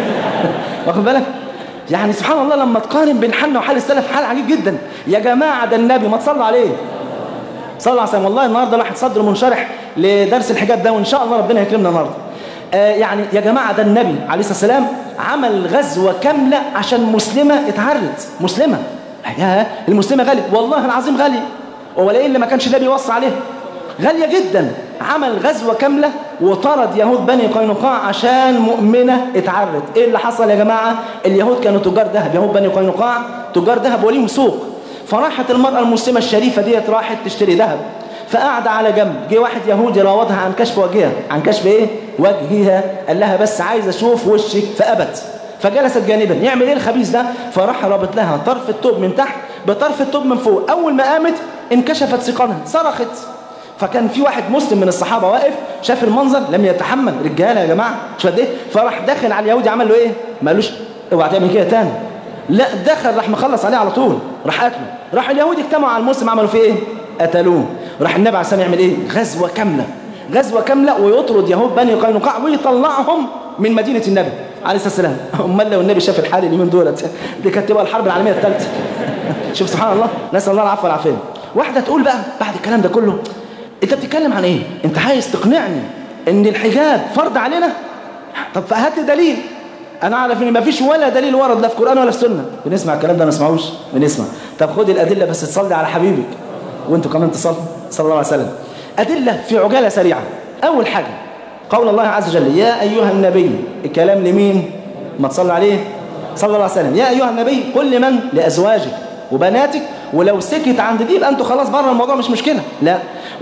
Speaker 4: واخد بالك يعني سبحان الله لما تقارن بين حالنا وحال السلف حال عجيب جدا يا جماعه ده النبي ما تصلوا عليه صلى الله عليه وسلم والله النهارده الواحد صدره منشرح لدرس الحجاب ده وان شاء الله ربنا يكرمنا النهارده آه يعني يا جماعه ده النبي عليه الصلاه والسلام عمل غزوه كامله عشان مسلمه اتعرت مسلمه يا المسلمه غاليه والله العظيم غاليه ولا ايه اللي ما كانش النبي يوصي عليه غاليه جدا عمل غزوه كامله وطرد يهود بني قينقاع عشان مؤمنه اتعرت ايه اللي حصل يا جماعه اليهود كانوا تجار ذهب يهود بني قينقاع تجار ذهب وليهم سوق فراحت المرأة المسلمة الشريفة ديت راحت تشتري ذهب فقعد على جنب جه واحد يهودي راودها عن كشف وجهها عن كشف ايه وجهها قال لها بس عايز اشوف وشك فابت فجلست جانبا يعمل ايه الخبيث ده فراح رابط لها طرف التوب من تحت بطرف التوب من فوق اول ما قامت انكشفت سيقانها صرخت فكان في واحد مسلم من الصحابه واقف شاف المنظر لم يتحمل رجاله يا جماعه مش قد ايه فراح داخل على اليهودي عمل له ايه ما قالوش اوعى تعمل كده تاني لا دخل راح مخلص عليه على طول راح قتله راح اليهود اجتمعوا على المسلم عملوا فيه ايه قتلوه راح النبي عليه الصلاه يعمل ايه غزوه كامله غزوه كامله ويطرد يهود بني قينقاع ويطلعهم من مدينه النبي عليه الصلاه والسلام امال لو النبي شاف الحال اليومين دولت دي كانت تبقى الحرب العالميه الثالثه شوف سبحان الله نسال الله العفو والعافيه واحده تقول بقى بعد الكلام ده كله انت بتتكلم عن ايه انت عايز تقنعني ان الحجاب فرض علينا طب فهات لي دليل انا اعرف ان مفيش ولا دليل ورد لا في القران ولا في السنه بنسمع الكلام ده ما نسمعوش بنسمع طب خد الادله بس تصلي على حبيبك وانتوا كمان تصلوا صلى الله عليه وسلم أدلة في عجالة سريعة أول حاجة قول الله عز وجل يا أيها النبي الكلام لمين ما تصلى عليه صلى الله عليه وسلم يا أيها النبي قل لمن لأزواجك وبناتك ولو سكت عند دي يبقى انتوا خلاص بره الموضوع مش مشكلة لا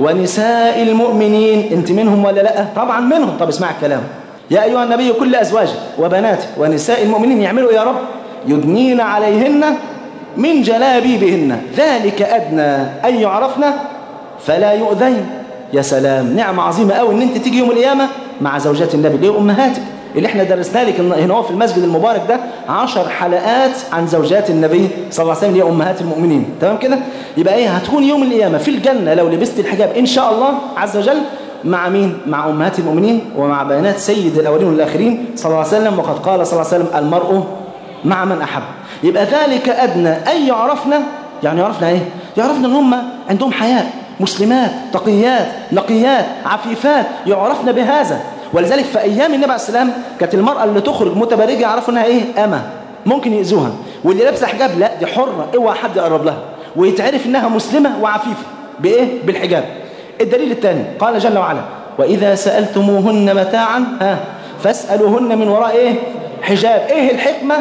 Speaker 4: ونساء المؤمنين انت منهم ولا لا طبعا منهم طب اسمع الكلام يا أيها النبي كل أزواجك وبناتك ونساء المؤمنين يعملوا يا رب يدنين عليهن من جلابيبهن ذلك أدنى أن يعرفن فلا يؤذين يا سلام نعمة عظيمة قوي ان انت تيجي يوم القيامة مع زوجات النبي اللي هي امهاتك اللي احنا درسنا لك هنا هو في المسجد المبارك ده عشر حلقات عن زوجات النبي صلى الله عليه وسلم اللي هي امهات المؤمنين تمام كده يبقى ايه هتكون يوم القيامة في الجنة لو لبست الحجاب ان شاء الله عز وجل مع مين مع امهات المؤمنين ومع بنات سيد الاولين والاخرين صلى الله عليه وسلم وقد قال صلى الله عليه وسلم المرء مع من احب يبقى ذلك ادنى ان يعرفنا يعني يعرفنا ايه يعرفنا ان هم عندهم حياء مسلمات تقيات نقيات عفيفات يعرفن بهذا ولذلك في ايام النبي عليه السلام كانت المراه اللي تخرج متبرجه يعرفوا انها ايه اما ممكن يأذوها واللي لابسه حجاب لا دي حره اوعى حد يقرب لها ويتعرف انها مسلمه وعفيفه بايه بالحجاب الدليل الثاني قال جل وعلا واذا سالتموهن متاعا ها فاسالوهن من وراء ايه حجاب ايه الحكمه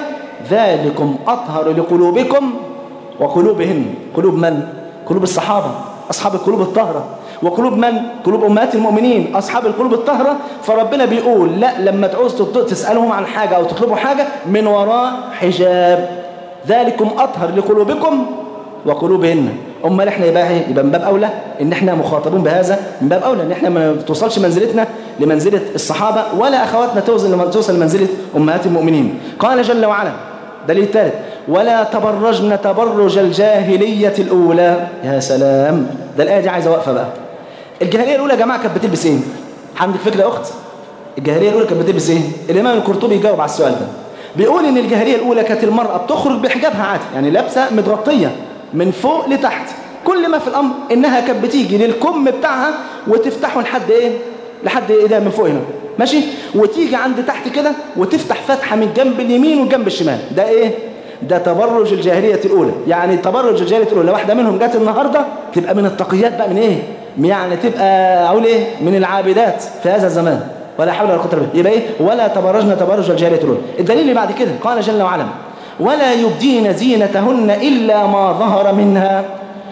Speaker 4: ذلكم اطهر لقلوبكم وقلوبهن قلوب من قلوب الصحابه أصحاب القلوب الطاهرة وقلوب من؟ قلوب أمهات المؤمنين أصحاب القلوب الطاهرة فربنا بيقول لا لما تعوز تسألهم عن حاجة أو تطلبوا حاجة من وراء حجاب ذلكم أطهر لقلوبكم وقلوبهن أمال إحنا يبقى إيه؟ يبقى من باب أولى إن إحنا مخاطبون بهذا من باب أولى إن إحنا ما توصلش منزلتنا لمنزلة الصحابة ولا أخواتنا توصل توصل لمنزلة أمهات المؤمنين قال جل وعلا دليل الثالث ولا تبرجن تبرج الجاهلية الأولى يا سلام ده الآية دي عايزة وقفة بقى الجاهلية الأولى يا جماعة كانت بتلبس إيه عندك فكرة يا أخت الجاهلية الأولى كانت بتلبس إيه الإمام القرطبي يجاوب على السؤال ده بيقول إن الجاهلية الأولى كانت المرأة بتخرج بحجابها عادي يعني لابسة متغطية من فوق لتحت كل ما في الأمر إنها كانت بتيجي للكم بتاعها وتفتحه لحد إيه لحد إيه ده من فوق هنا ماشي وتيجي عند تحت كده وتفتح فتحة من جنب اليمين والجنب الشمال ده إيه ده تبرج الجاهلية الأولى يعني تبرج الجاهلية الأولى واحدة منهم جت النهاردة تبقى من التقيات بقى من إيه يعني تبقى أقول إيه من العابدات في هذا الزمان ولا حول ولا قوة إلا بالله يبقى إيه ولا تبرجنا تبرج الجاهلية الأولى الدليل اللي بعد كده قال جل وعلا ولا يبدين زينتهن إلا ما ظهر منها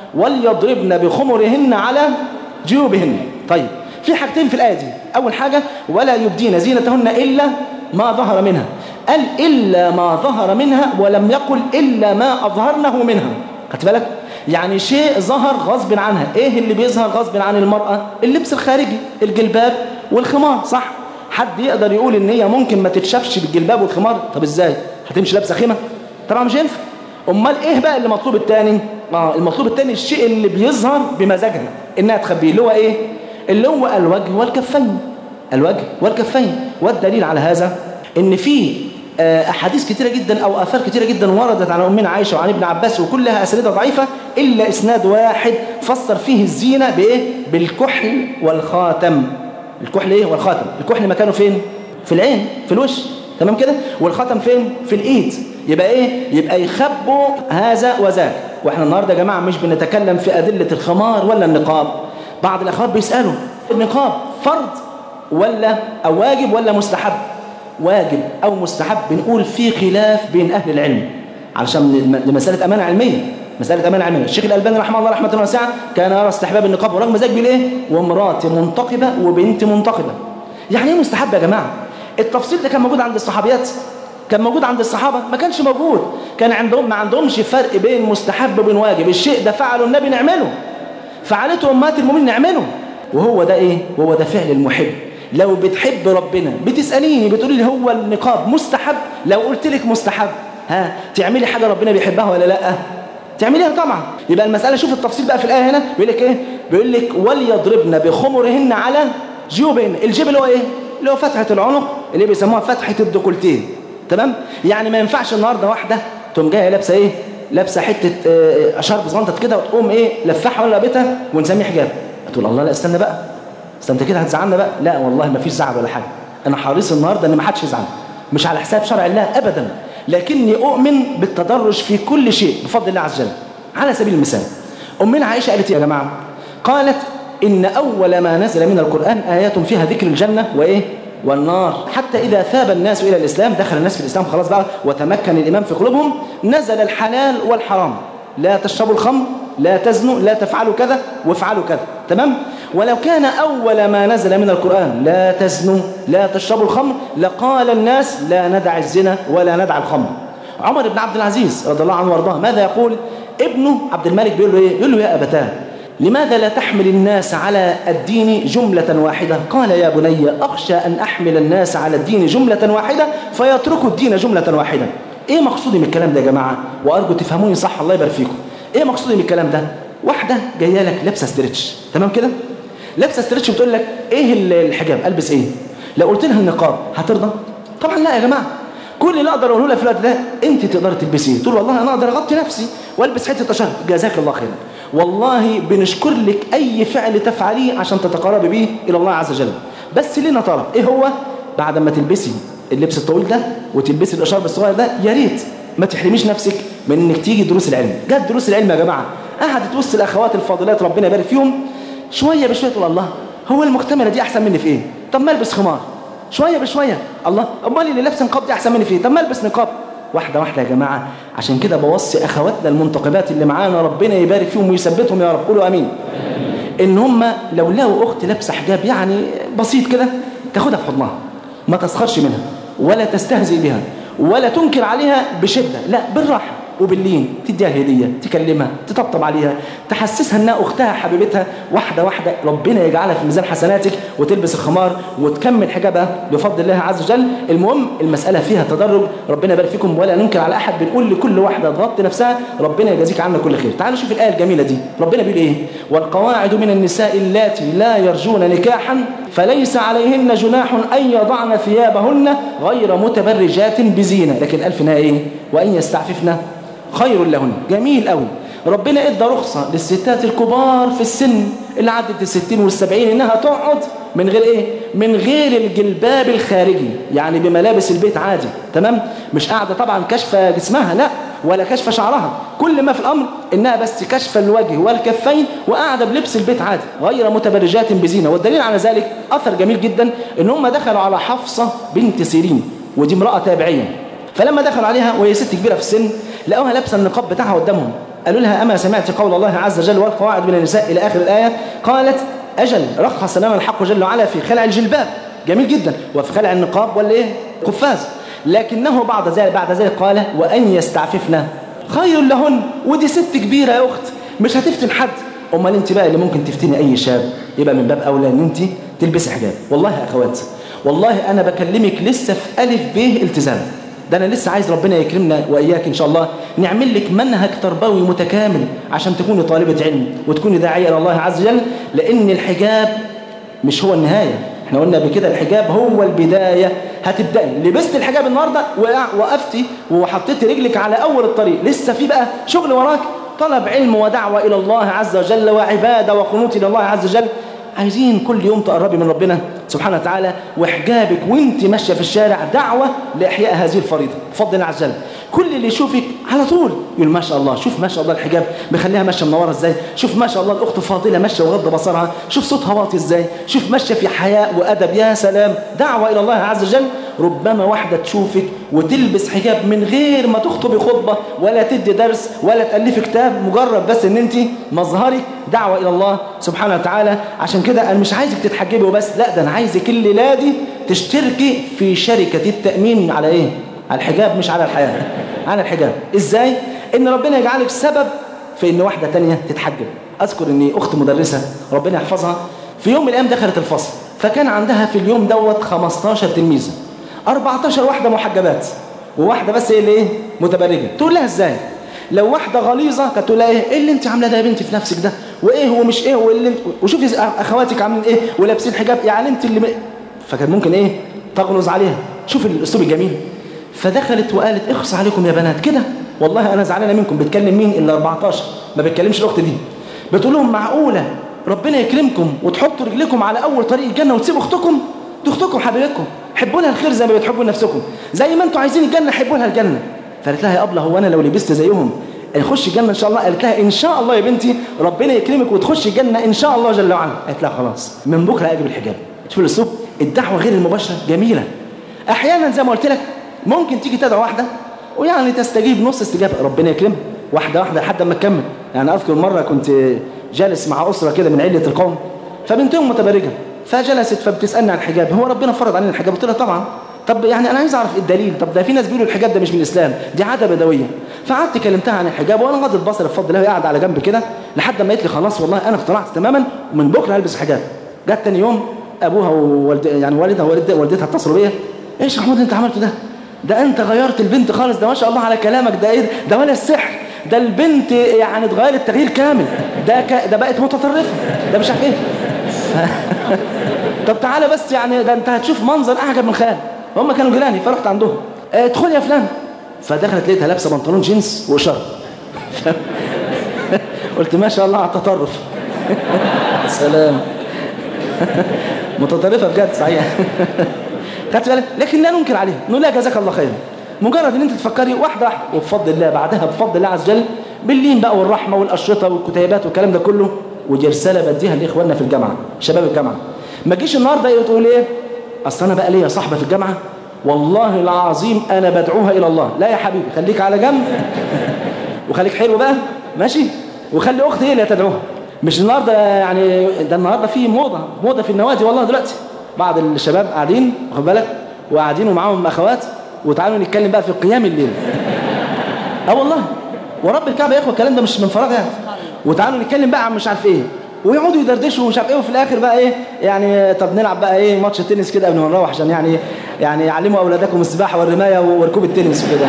Speaker 4: وليضربن بخمرهن على جيوبهن طيب في حاجتين في الآية دي أول حاجة ولا يبدين زينتهن إلا ما ظهر منها قال إلا ما ظهر منها ولم يقل إلا ما أظهرنه منها خدت بالك يعني شيء ظهر غصب عنها إيه اللي بيظهر غصب عن المرأة اللبس الخارجي الجلباب والخمار صح حد يقدر يقول إن هي ممكن ما تتشافش بالجلباب والخمار طب إزاي هتمشي لابسه خيمة طبعا مش ينفع امال ايه بقى اللي مطلوب الثاني اه المطلوب الثاني الشيء اللي بيظهر بمزاجها انها تخبيه اللي هو ايه اللي هو الوجه والكفين الوجه والكفين والدليل على هذا ان في احاديث كتيره جدا او اثار كتيره جدا وردت عن امنا عائشه وعن ابن عباس وكلها اسانيدها ضعيفه الا اسناد واحد فسر فيه الزينه بايه بالكحل والخاتم الكحل ايه والخاتم الكحل مكانه فين في العين في الوش تمام كده والختم فين في الايد يبقى ايه يبقى يخبوا هذا وذاك واحنا النهارده يا جماعه مش بنتكلم في ادله الخمار ولا النقاب بعض الاخوات بيسالوا النقاب فرض ولا او واجب ولا مستحب واجب او مستحب بنقول في خلاف بين اهل العلم علشان لمساله امانه علميه مساله امانه علميه الشيخ الالباني رحمه الله رحمه واسعه كان يرى استحباب النقاب ورغم ذلك بيقول ايه وامراه منتقبه وبنت منتقبه يعني ايه مستحب يا جماعه التفصيل ده كان موجود عند الصحابيات كان موجود عند الصحابة ما كانش موجود كان عندهم ما عندهمش فرق بين مستحب وبين واجب الشيء ده فعله النبي نعمله فعلته أمهات المؤمنين نعمله وهو ده إيه وهو ده فعل المحب لو بتحب ربنا بتسأليني بتقولي لي هو النقاب مستحب لو قلت لك مستحب ها تعملي حاجة ربنا بيحبها ولا لا تعمليها طبعا يبقى المسألة شوف التفصيل بقى في الآية هنا بيقول لك إيه بيقول لك وليضربن بخمرهن على جيوبهن الجيب اللي هو إيه اللي هو فتحة العنق اللي بيسموها فتحة الدكولتين تمام يعني ما ينفعش النهارده واحده تقوم جايه لابسه ايه لابسه حته آه شرب زنطت كده وتقوم ايه لفحها ولا لابتها ونسميه حجاب تقول الله لا استنى بقى استنى كده هتزعلنا بقى لا والله ما فيش زعل ولا حاجه انا حريص النهارده ان ما حدش يزعل مش على حساب شرع الله ابدا لكني اؤمن بالتدرج في كل شيء بفضل الله عز وجل على سبيل المثال امنا عائشه قالت يا جماعه قالت إن أول ما نزل من القرآن آيات فيها ذكر الجنة وإيه والنار حتى إذا ثاب الناس إلى الإسلام دخل الناس في الإسلام خلاص بقى وتمكن الإمام في قلوبهم نزل الحلال والحرام لا تشربوا الخمر لا تزنوا لا تفعلوا كذا وافعلوا كذا تمام ولو كان أول ما نزل من القرآن لا تزنوا لا تشربوا الخمر لقال الناس لا ندع الزنا ولا ندع الخمر عمر بن عبد العزيز رضي الله عنه وارضاه ماذا يقول ابنه عبد الملك بيقول له ايه يقول له يا ابتاه لماذا لا تحمل الناس على الدين جملة واحدة قال يا بني أخشى أن أحمل الناس على الدين جملة واحدة فيتركوا الدين جملة واحدة إيه مقصودي من الكلام ده يا جماعة وأرجو تفهموني صح الله يبارك فيكم إيه مقصودي من الكلام ده واحدة جاية لك لابسة ستريتش تمام كده لابسة ستريتش بتقول لك إيه الحجاب ألبس إيه لو قلت لها النقاب هترضى طبعا لا يا جماعة كل اللي اقدر اقوله لها في الوقت ده انت تقدري تلبسيه تقول والله انا اقدر اغطي نفسي والبس حته اشهر جزاك الله خيرا والله بنشكر لك اي فعل تفعليه عشان تتقربي به الى الله عز وجل بس لنا طلب ايه هو بعد ما تلبسي اللبس الطويل ده وتلبسي الاشارب الصغير ده يا ريت ما تحرميش نفسك من انك تيجي دروس العلم جت دروس العلم يا جماعه قعدت وسط الاخوات الفاضلات ربنا يبارك فيهم شويه بشويه تقول الله هو المكتمله دي احسن مني في ايه طب ما البس خمار شوية بشوية الله أمال اللي لابس نقاب دي أحسن مني فيه طب ما ألبس نقاب واحدة واحدة يا جماعة عشان كده بوصي أخواتنا المنتقبات اللي معانا ربنا يبارك فيهم ويثبتهم يا رب قولوا أمين إن هم لو لقوا أخت لابسة حجاب يعني بسيط كده تاخدها في حضنها ما تسخرش منها ولا تستهزئ بها ولا تنكر عليها بشدة لا بالراحة وباللين تديها هدية تكلمها تطبطب عليها تحسسها انها اختها حبيبتها واحدة واحدة ربنا يجعلها في ميزان حسناتك وتلبس الخمار وتكمل حجابها بفضل الله عز وجل المهم المسألة فيها تدرج ربنا يبارك فيكم ولا ننكر على احد بنقول لكل واحدة تغطي نفسها ربنا يجازيك عنا كل خير تعالوا شوف الآية الجميلة دي ربنا بيقول ايه والقواعد من النساء اللاتي لا يرجون نكاحا فليس عليهن جناح أن يضعن ثيابهن غير متبرجات بزينة لكن ألف ايه وأن يستعففن خير لهن جميل قوي ربنا ادى رخصة للستات الكبار في السن اللي عدت الستين والسبعين انها تقعد من غير ايه من غير الجلباب الخارجي يعني بملابس البيت عادي تمام مش قاعدة طبعا كشفة جسمها لا ولا كشف شعرها كل ما في الامر انها بس كشف الوجه والكفين وقاعده بلبس البيت عادي غير متبرجات بزينه والدليل على ذلك اثر جميل جدا ان هم دخلوا على حفصه بنت سيرين ودي امراه تابعيه فلما دخلوا عليها وهي ست كبيره في السن لقوها لابسه النقاب بتاعها قدامهم قالوا لها أما سمعت قول الله عز وجل والقواعد من النساء إلى آخر الآية قالت أجل رخص لنا الحق جل وعلا في خلع الجلباب جميل جدا وفي خلع النقاب ولا إيه قفاز لكنه بعد ذلك بعد ذلك قال وأن يستعففنا خير لهن ودي ست كبيرة يا أخت مش هتفتن حد أمال أنت بقى اللي ممكن تفتني أي شاب يبقى من باب أولى أن أنت تلبسي حجاب والله يا أخوات والله أنا بكلمك لسه في ألف ب التزام ده أنا لسه عايز ربنا يكرمنا وإياك إن شاء الله نعمل لك منهج تربوي متكامل عشان تكوني طالبة علم وتكوني داعية إلى الله عز وجل لأن الحجاب مش هو النهاية احنا قلنا بكده الحجاب هو البداية هتبدأي لبست الحجاب النهاردة وقفتي وحطيتي رجلك على أول الطريق لسه في بقى شغل وراك طلب علم ودعوة إلى الله عز وجل وعبادة وقنوت إلى الله عز وجل عايزين كل يوم تقربي من ربنا سبحانه وتعالى وحجابك وانت ماشيه في الشارع دعوه لاحياء هذه الفريضه بفضل الله عز وجل كل اللي يشوفك على طول يقول ما شاء الله شوف ما شاء الله الحجاب مخليها ماشيه منوره ازاي شوف ما شاء الله الاخت فاضله ماشيه وغض بصرها شوف صوتها واطي ازاي شوف ماشيه في حياء وادب يا سلام دعوه الى الله عز وجل ربما واحده تشوفك وتلبس حجاب من غير ما تخطبي خطبه ولا تدي درس ولا تالفي كتاب مجرد بس ان انت مظهرك دعوه الى الله سبحانه وتعالى عشان كده انا مش عايزك تتحجبي وبس لا ده انا عايزك الليله دي تشتركي في شركه التامين على ايه على الحجاب مش على الحياه على الحجاب ازاي ان ربنا يجعلك سبب في ان واحده تانية تتحجب اذكر اني اخت مدرسه ربنا يحفظها في يوم من الايام دخلت الفصل فكان عندها في اليوم دوت 15 تلميذه 14 واحده محجبات وواحده بس هي اللي ايه متبرجه تقول لها ازاي لو واحده غليظه كانت تقول لها ايه ايه اللي انت عاملاه ده يا بنتي في نفسك ده وايه هو مش ايه واللي انت وشوفي اخواتك عاملين ايه ولابسين حجاب يعني انت اللي م... فكان ممكن ايه تغلظ عليها شوف الاسلوب الجميل فدخلت وقالت اخص عليكم يا بنات كده والله انا زعلانه منكم بتكلم مين الا 14 ما بتكلمش الاخت دي بتقول لهم معقوله ربنا يكرمكم وتحطوا رجلكم على اول طريق الجنه وتسيبوا اختكم دي اختكم حبيبتكم حبوا لها الخير زي ما بتحبوا لنفسكم زي ما انتوا عايزين الجنه حبوا لها الجنه فقالت لها يا ابله هو انا لو لبست زيهم يخش الجنه ان شاء الله قالت لها ان شاء الله يا بنتي ربنا يكرمك وتخش الجنه ان شاء الله جل وعلا قالت لها خلاص من بكره اجيب الحجاب شوف الاسلوب الدعوه غير المباشره جميله احيانا زي ما قلت لك ممكن تيجي تدعو واحده ويعني تستجيب نص استجابه ربنا يكرمها واحده واحده لحد ما تكمل يعني اذكر مره كنت جالس مع اسره كده من عله القوم فبنتهم متبرجه فجلست فبتسالني عن الحجاب هو ربنا فرض علينا الحجاب قلت لها طبعا طب يعني انا عايز اعرف إيه الدليل طب ده في ناس بيقولوا الحجاب ده مش من الاسلام دي عاده بدويه فقعدت كلمتها عن الحجاب وانا غض البصر بفضل الله قاعد على جنب كده لحد ما قالت لي خلاص والله انا اقتنعت تماما ومن بكره هلبس حجاب جت تاني يوم ابوها ووالد يعني والدها ووالدتها والدتها اتصلوا بيا ايش يا محمود اللي انت عملته ده ده انت غيرت البنت خالص ده ما شاء الله على كلامك ده ايه ده ولا السحر ده البنت يعني اتغيرت تغيير كامل ده ك... ده بقت متطرفه ده مش عارف ايه طب تعالى بس يعني ده انت هتشوف منظر اعجب من خيال هم كانوا جيراني فرحت عندهم اه، ادخل يا فلان فدخلت لقيتها لابسه بنطلون جينز وشرب قلت ما شاء الله على التطرف سلام متطرفه بجد صحيح خدت بالك لكن لا ننكر عليها نقول لها جزاك الله خيرا مجرد ان انت تفكري واحده واحده وبفضل الله بعدها بفضل الله عز وجل باللين بقى والرحمه والاشرطه والكتيبات والكلام ده كله ودي رساله بديها لاخواننا في الجامعه شباب الجامعه ما تجيش النهارده ايه وتقول ايه اصل انا بقى ليا صاحبه في الجامعه والله العظيم انا بدعوها الى الله لا يا حبيبي خليك على جنب وخليك حلو بقى ماشي وخلي اختي هي اللي تدعوها مش النهارده يعني ده النهارده في موضه موضه في النوادي والله دلوقتي بعض الشباب قاعدين واخد بالك وقاعدين ومعاهم اخوات وتعالوا نتكلم بقى في قيام الليل اه والله ورب الكعبه يا اخوه الكلام ده مش من فراغ يعني وتعالوا نتكلم بقى عن مش عارف ايه ويقعدوا يدردشوا ومش عارف ايه وفي الاخر بقى ايه يعني طب نلعب بقى ايه ماتش تنس كده قبل ما نروح عشان يعني يعني يعلموا اولادكم السباحه والرمايه وركوب التنس وكده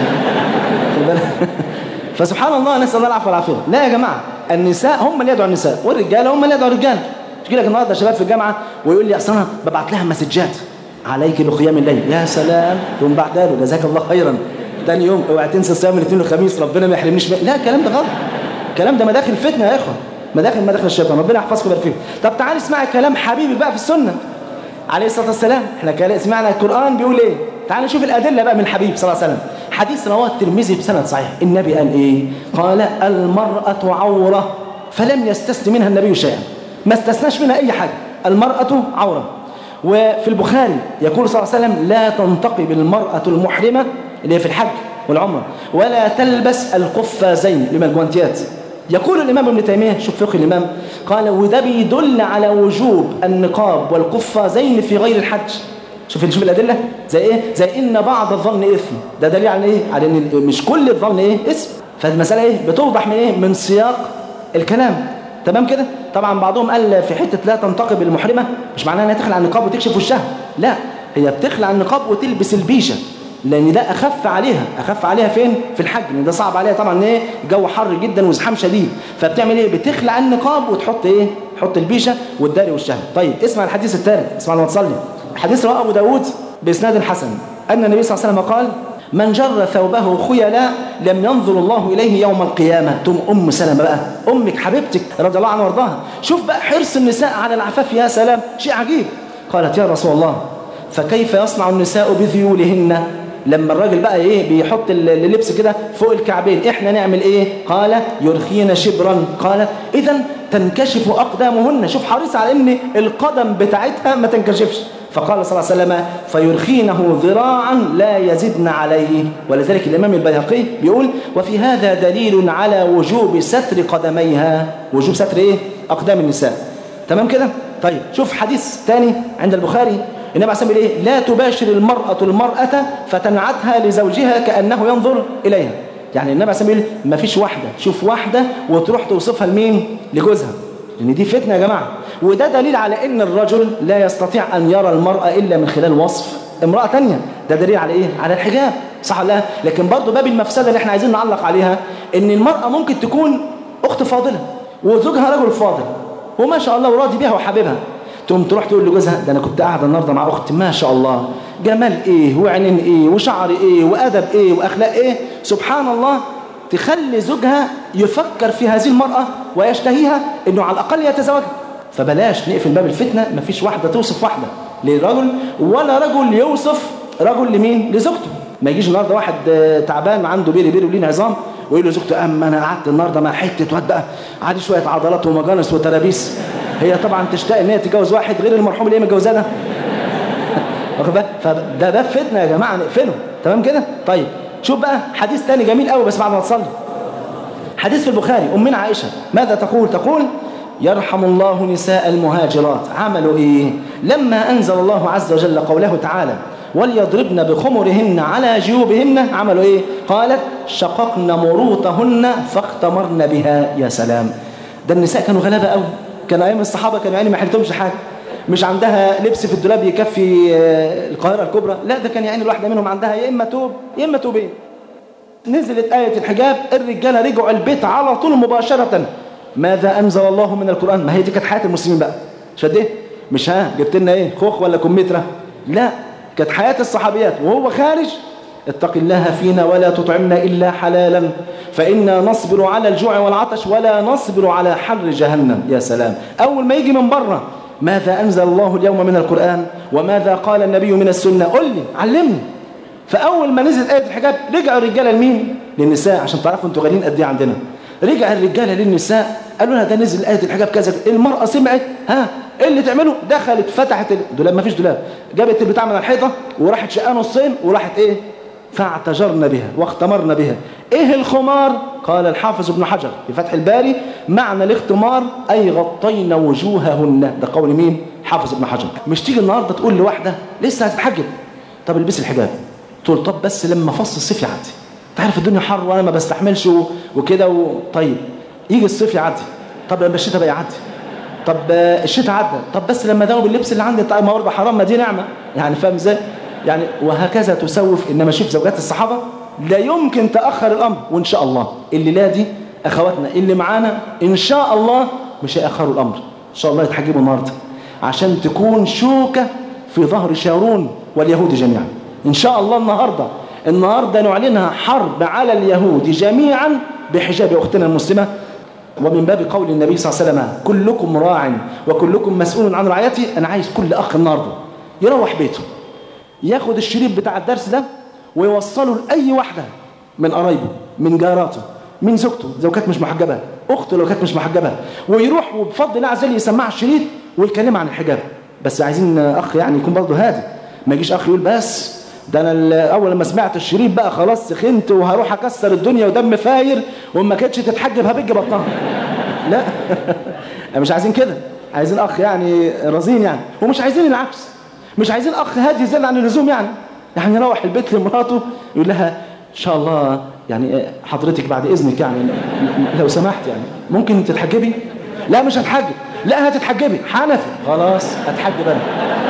Speaker 4: خد بالك فسبحان الله نسال الله العفو والعافيه لا يا جماعه النساء هم اللي يدعوا النساء والرجاله هم اللي يدعوا الرجال تجي لك النهارده شباب في الجامعه ويقول لي اصل انا ببعت لها مسجات عليك بقيام الليل يا سلام تقوم بعد له جزاك الله خيرا ثاني يوم اوعى تنسى صيام الاثنين والخميس ربنا ما يحرمنيش لا الكلام ده غلط الكلام ده مداخل فتنه يا اخوه مداخل مداخل الشيطان ربنا يحفظكم ويبارك فيكم طب تعالي اسمعي كلام حبيبي بقى في السنه عليه الصلاه والسلام احنا كلا- سمعنا القران بيقول ايه تعالى نشوف الادله بقى من الحبيب صلى الله عليه وسلم حديث رواه الترمذي بسند صحيح النبي قال ايه قال المراه عوره فلم يستثن منها النبي شيئا ما استثناش منها اي حاجه المراه عوره وفي البخاري يقول صلى الله عليه وسلم لا تنتقب المراه المحرمه اللي هي في الحج والعمره ولا تلبس القفازين لما الجوانتيات يقول الإمام ابن تيمية شوف فقه الإمام قال وده بيدل على وجوب النقاب والقفازين في غير الحج شوف شوف الأدلة زي إيه زي إن بعض الظن إثم ده دليل على إيه على إن مش كل الظن إيه اسم فالمسألة إيه بتوضح من إيه من سياق الكلام تمام كده طبعا بعضهم قال في حتة لا تنتقب المحرمة مش معناها انها تخلع النقاب وتكشف وشها لا هي بتخلع النقاب وتلبس البيشة لان ده اخف عليها اخف عليها فين في الحج لان ده صعب عليها طبعا ايه الجو حر جدا وزحام شديد فبتعمل ايه بتخلع النقاب وتحط ايه تحط البيشه والداري وشها طيب اسمع الحديث الثالث اسمع لما تصلي حديث رواه ابو داود باسناد حسن ان النبي صلى الله عليه وسلم قال من جر ثوبه خيلاء لم ينظر الله إليه يوم القيامة تم أم سلمة بقى أمك حبيبتك رضي الله عنها وارضاها شوف بقى حرص النساء على العفاف يا سلام شيء عجيب قالت يا رسول الله فكيف يصنع النساء بذيولهن لما الراجل بقى ايه بيحط اللبس كده فوق الكعبين احنا نعمل ايه قال يرخين شبرا قال اذا تنكشف اقدامهن شوف حريص على ان القدم بتاعتها ما تنكشفش فقال صلى الله عليه وسلم فيرخينه ذراعا لا يزدن عليه ولذلك الامام البيهقي بيقول وفي هذا دليل على وجوب ستر قدميها وجوب ستر ايه اقدام النساء تمام كده طيب شوف حديث ثاني عند البخاري النبي عليه الصلاه ايه لا تباشر المراه المراه فتنعتها لزوجها كانه ينظر اليها يعني النبي عليه الصلاه والسلام ما فيش واحده شوف واحده وتروح توصفها لمين لجوزها لان دي فتنه يا جماعه وده دليل على ان الرجل لا يستطيع ان يرى المراه الا من خلال وصف امراه ثانيه ده دليل على ايه على الحجاب صح ولا لا لكن برضه باب المفسده اللي احنا عايزين نعلق عليها ان المراه ممكن تكون اخت فاضله وزوجها رجل فاضل وما شاء الله وراضي بيها وحبيبها تقوم تروح تقول لجوزها ده انا كنت قاعده النهارده مع اختي ما شاء الله جمال ايه وعينين ايه وشعر ايه وادب ايه واخلاق ايه سبحان الله تخلي زوجها يفكر في هذه المراه ويشتهيها انه على الاقل يتزوجها فبلاش نقفل باب الفتنه مفيش واحده توصف واحده لرجل ولا رجل يوصف رجل لمين لزوجته ما يجيش النهارده واحد آه، تعبان عنده بيري بيري ولين عظام ويقول له زوجته اما انا قعدت النهارده مع حته واد بقى عادي شويه عضلات ومجانس وترابيس هي طبعا تشتاق ان هي تتجوز واحد غير المرحوم اللي هي متجوزاه ده واخد بالك فده ده فتنه يا جماعه نقفله تمام كده طيب شوف بقى حديث تاني جميل قوي بس بعد ما تصلي حديث في البخاري أمنا عائشة ماذا تقول تقول يرحم الله نساء المهاجرات عملوا إيه لما أنزل الله عز وجل قوله تعالى وليضربن بخمرهن على جيوبهن عملوا إيه قالت شققن مروطهن فاختمرن بها يا سلام ده النساء كانوا غلابة قوي كان أيام الصحابة كانوا يعني ما حلتهمش حاجة مش عندها لبس في الدولاب يكفي آه، القاهرة الكبرى لا ده كان يعني الواحدة منهم عندها يا إما توب يا إما توبين نزلت آية الحجاب الرجالة رجعوا البيت على طول مباشرة ماذا أنزل الله من القرآن ما هي دي كانت حياة المسلمين بقى شد ايه مش ها جبت لنا ايه خوخ ولا كمثرى لا كانت حياة الصحابيات وهو خارج اتق الله فينا ولا تطعمنا إلا حلالا فإنا نصبر على الجوع والعطش ولا نصبر على حر جهنم يا سلام أول ما يجي من بره ماذا أنزل الله اليوم من القرآن وماذا قال النبي من السنة قل لي علمني فاول ما نزلت ايه الحجاب رجعوا الرجاله لمين للنساء عشان تعرفوا انتوا غاليين قد ايه عندنا رجع الرجاله للنساء قالوا لها ده نزل ايه الحجاب كذا المراه سمعت ها ايه اللي تعمله دخلت فتحت الدولاب ما فيش دولاب جابت البتاع من الحيطه وراحت شقاه نصين وراحت ايه فاعتجرن بها واختمرن بها ايه الخمار قال الحافظ ابن حجر في فتح الباري معنى الاختمار اي غطينا وجوههن ده قول مين حافظ ابن حجر مش تيجي النهارده تقول لواحده لسه هتتحجب طب البسي الحجاب تقول طب بس لما فصل الصيف يعدي انت عارف الدنيا حر وانا ما بستحملش و- وكده و... طيب يجي الصيف يعدي طب لما الشتاء بقى يعدي طب آه، الشتاء عدى طب بس لما اداوب اللبس اللي عندي طيب ما هو برضه حرام ما دي نعمه يعني فاهم ازاي يعني وهكذا تسوف انما شوف زوجات الصحابه لا يمكن تاخر الامر وان شاء الله الليله دي اخواتنا اللي معانا ان شاء الله مش هياخروا الامر ان شاء الله يتحجبوا النهارده عشان تكون شوكه في ظهر شارون واليهود جميعا ان شاء الله النهارده النهارده نعلنها حرب على اليهود جميعا بحجاب اختنا المسلمه ومن باب قول النبي صلى الله عليه وسلم كلكم راع وكلكم مسؤول عن رعيته انا عايز كل اخ النهارده يروح بيته ياخد الشريط بتاع الدرس ده ويوصله لاي واحده من قرايبه من جاراته من زوجته لو كانت مش محجبه اخته لو كانت مش محجبه ويروح وبفضل الله عز وجل يسمعها الشريط ويكلمها عن الحجاب بس عايزين اخ يعني يكون برضه هادي ما يجيش اخ يقول بس ده انا ال- اول لما سمعت الشريط بقى خلاص سخنت وهروح اكسر الدنيا ودم فاير وما كانتش تتحجب هبج بطنها لا مش عايزين كده عايزين اخ يعني رزين يعني ومش عايزين العكس مش عايزين اخ هادي زيادة عن اللزوم يعني يعني يروح البيت لمراته يقول لها ان شاء الله يعني حضرتك بعد اذنك يعني لو سمحت يعني ممكن تتحجبي لا مش هتحجب لا هتتحجبي حنفي خلاص هتحجب انا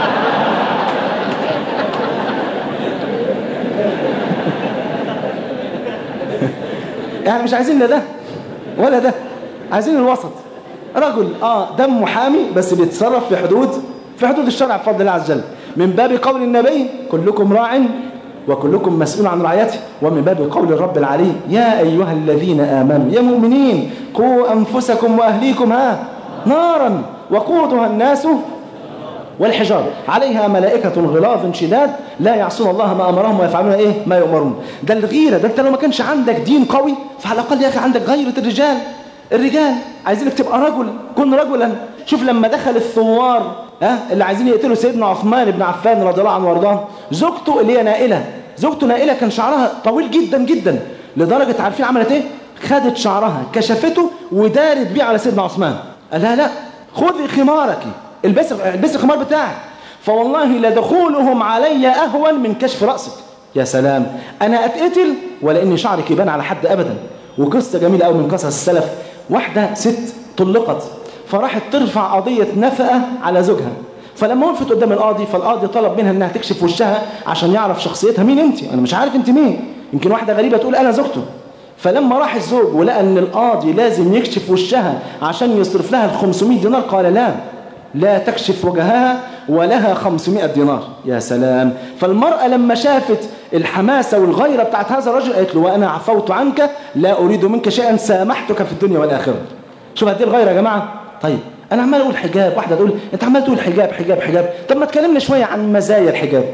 Speaker 4: يعني مش عايزين لا ده ولا ده عايزين الوسط رجل اه دم محامي بس بيتصرف في حدود في حدود الشرع بفضل الله عز وجل من باب قول النبي كلكم راع وكلكم مسؤول عن رعيته ومن باب قول الرب العلي يا ايها الذين امنوا يا مؤمنين قوا انفسكم واهليكم ها نارا وقودها الناس والحجارة عليها ملائكة غلاظ شداد لا يعصون الله ما أمرهم ويفعلون إيه ما يؤمرون ده الغيرة ده أنت لو ما كانش عندك دين قوي فعلى الأقل يا أخي عندك غيرة الرجال الرجال عايزينك تبقى رجل كن رجلا شوف لما دخل الثوار ها اللي عايزين يقتلوا سيدنا عثمان بن عفان رضي الله عنه وارضاه زوجته اللي هي نائلة زوجته نائلة كان شعرها طويل جدا جدا لدرجة عارفين عملت ايه خدت شعرها كشفته ودارت بيه على سيدنا عثمان قال لها لا خذي خمارك البسي البسي الخمار بتاعك فوالله لدخولهم علي اهون من كشف راسك يا سلام انا اتقتل ولا ان شعرك يبان على حد ابدا وقصه جميله قوي من قصص السلف واحده ست طلقت فراحت ترفع قضيه نفقه على زوجها فلما وقفت قدام القاضي فالقاضي طلب منها انها تكشف وشها عشان يعرف شخصيتها مين انت انا مش عارف انت مين يمكن واحده غريبه تقول انا زوجته فلما راح الزوج ولقى ان القاضي لازم يكشف وشها عشان يصرف لها ال 500 دينار قال لا لا تكشف وجهها ولها 500 دينار يا سلام فالمرأة لما شافت الحماسة والغيرة بتاعت هذا الرجل قالت له وأنا عفوت عنك لا أريد منك شيئا سامحتك في الدنيا والآخرة شوف هذه الغيرة يا جماعة طيب أنا عمال أقول حجاب واحدة تقول أنت عمال تقول حجاب حجاب حجاب طب ما تكلمنا شوية عن مزايا الحجاب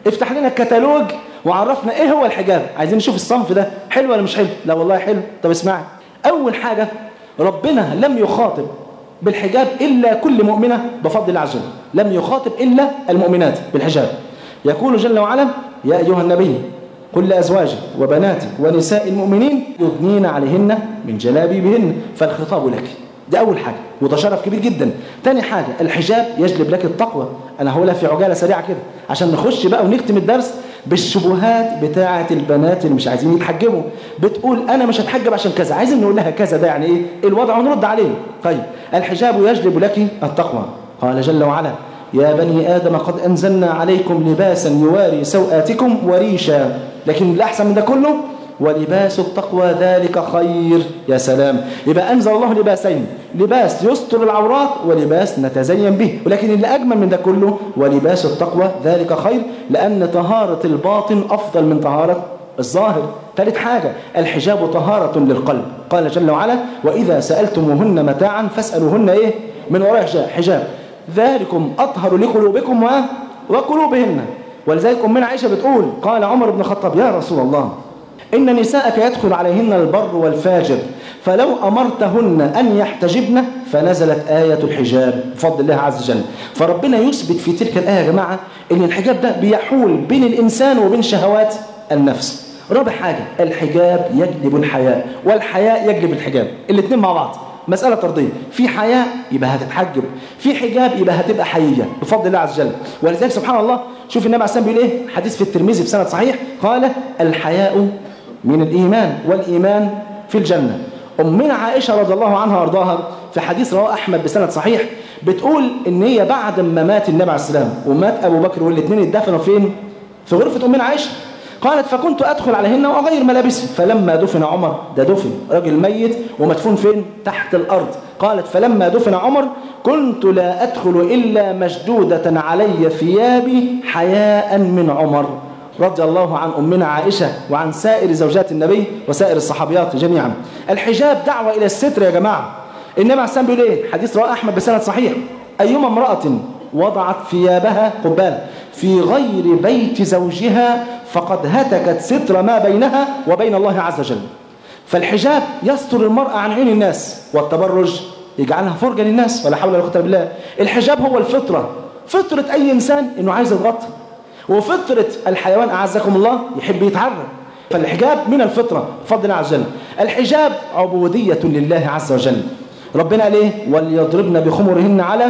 Speaker 4: افتح لنا الكتالوج وعرفنا ايه هو الحجاب عايزين نشوف الصنف ده حلو ولا مش حلو لا والله حلو طب اسمعي اول حاجة ربنا لم يخاطب بالحجاب إلا كل مؤمنة بفضل الله عز وجل لم يخاطب إلا المؤمنات بالحجاب يقول جل وعلا يا أيها النبي قل لأزواجك وبناتك ونساء المؤمنين يدنين عليهن من جلابيبهن فالخطاب لك ده أول حاجة وده شرف كبير جدا تاني حاجة الحجاب يجلب لك التقوى أنا هقولها في عجالة سريعة كده عشان نخش بقى ونختم الدرس بالشبهات بتاعة البنات اللي مش عايزين يتحجبوا بتقول أنا مش هتحجب عشان كذا عايزين نقول لها كذا ده يعني إيه الوضع ونرد عليه طيب الحجاب يجلب لك التقوى قال جل وعلا يا بني آدم قد أنزلنا عليكم لباسا يواري سوآتكم وريشا لكن الأحسن من ده كله ولباس التقوى ذلك خير يا سلام يبقى أنزل الله لباسين لباس يستر العورات ولباس نتزين به ولكن اللي أجمل من ده كله ولباس التقوى ذلك خير لأن طهارة الباطن أفضل من طهارة الظاهر ثالث حاجة الحجاب طهارة للقلب قال جل وعلا وإذا سألتموهن متاعا فاسألوهن إيه من وراء حجاب, حجاب ذلكم أطهر لقلوبكم و... وقلوبهن ولذلك أمنا عائشة بتقول قال عمر بن الخطاب يا رسول الله إن نساءك يدخل عليهن البر والفاجر فلو أمرتهن أن يحتجبن فنزلت آية الحجاب بفضل الله عز وجل فربنا يثبت في تلك الآية يا جماعة إن الحجاب ده بيحول بين الإنسان وبين شهوات النفس رابع حاجة الحجاب يجلب الحياء والحياء يجلب الحجاب الاثنين مع بعض مسألة طردية في حياء يبقى هتتحجب في حجاب يبقى هتبقى حيية بفضل الله عز وجل ولذلك سبحان الله شوف النبي عليه الصلاة والسلام بيقول ايه حديث في الترمذي بسند صحيح قال الحياء من الإيمان والإيمان في الجنة أمنا عائشة رضي الله عنها وارضاها في حديث رواه أحمد بسند صحيح بتقول إن هي بعد ما مات النبي عليه السلام ومات أبو بكر والاثنين اتدفنوا فين؟ في غرفة أمنا عائشة قالت فكنت أدخل عليهن وأغير ملابسي فلما دفن عمر ده دفن راجل ميت ومدفون فين؟ تحت الأرض قالت فلما دفن عمر كنت لا أدخل إلا مشدودة علي ثيابي حياء من عمر رضي الله عن أمنا عائشة وعن سائر زوجات النبي وسائر الصحابيات جميعا الحجاب دعوة إلى الستر يا جماعة النبي عليه السلام بيقول إيه حديث رواه أحمد بسند صحيح أيما امرأة وضعت ثيابها قبال في غير بيت زوجها فقد هتكت ستر ما بينها وبين الله عز وجل فالحجاب يستر المرأة عن عين الناس والتبرج يجعلها فرجة للناس ولا حول ولا قوة بالله الحجاب هو الفطرة فطرة أي إنسان إنه عايز يتغطى وفطرة الحيوان أعزكم الله يحب يتعرى فالحجاب من الفطرة بفضل الله عز وجل الحجاب عبودية لله عز وجل ربنا قال ايه وليضربن بخمرهن على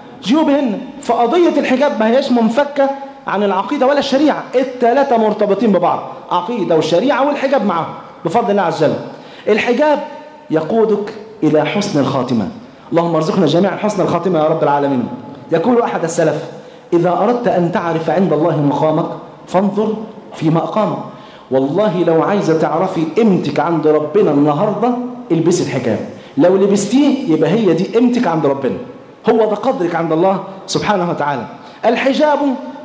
Speaker 4: جيوبهن فقضية الحجاب ما هيش منفكة عن العقيدة ولا الشريعة الثلاثة مرتبطين ببعض عقيدة والشريعة والحجاب معهم بفضل الله عز وجل الحجاب يقودك إلى حسن الخاتمة اللهم ارزقنا جميعا حسن الخاتمة يا رب العالمين يقول أحد السلف إذا أردت أن تعرف عند الله مقامك فانظر في مقامك والله لو عايزة تعرفي قيمتك عند ربنا النهاردة البسي الحجاب لو لبستيه يبقى هي دي قيمتك عند ربنا هو ده قدرك عند الله سبحانه وتعالى الحجاب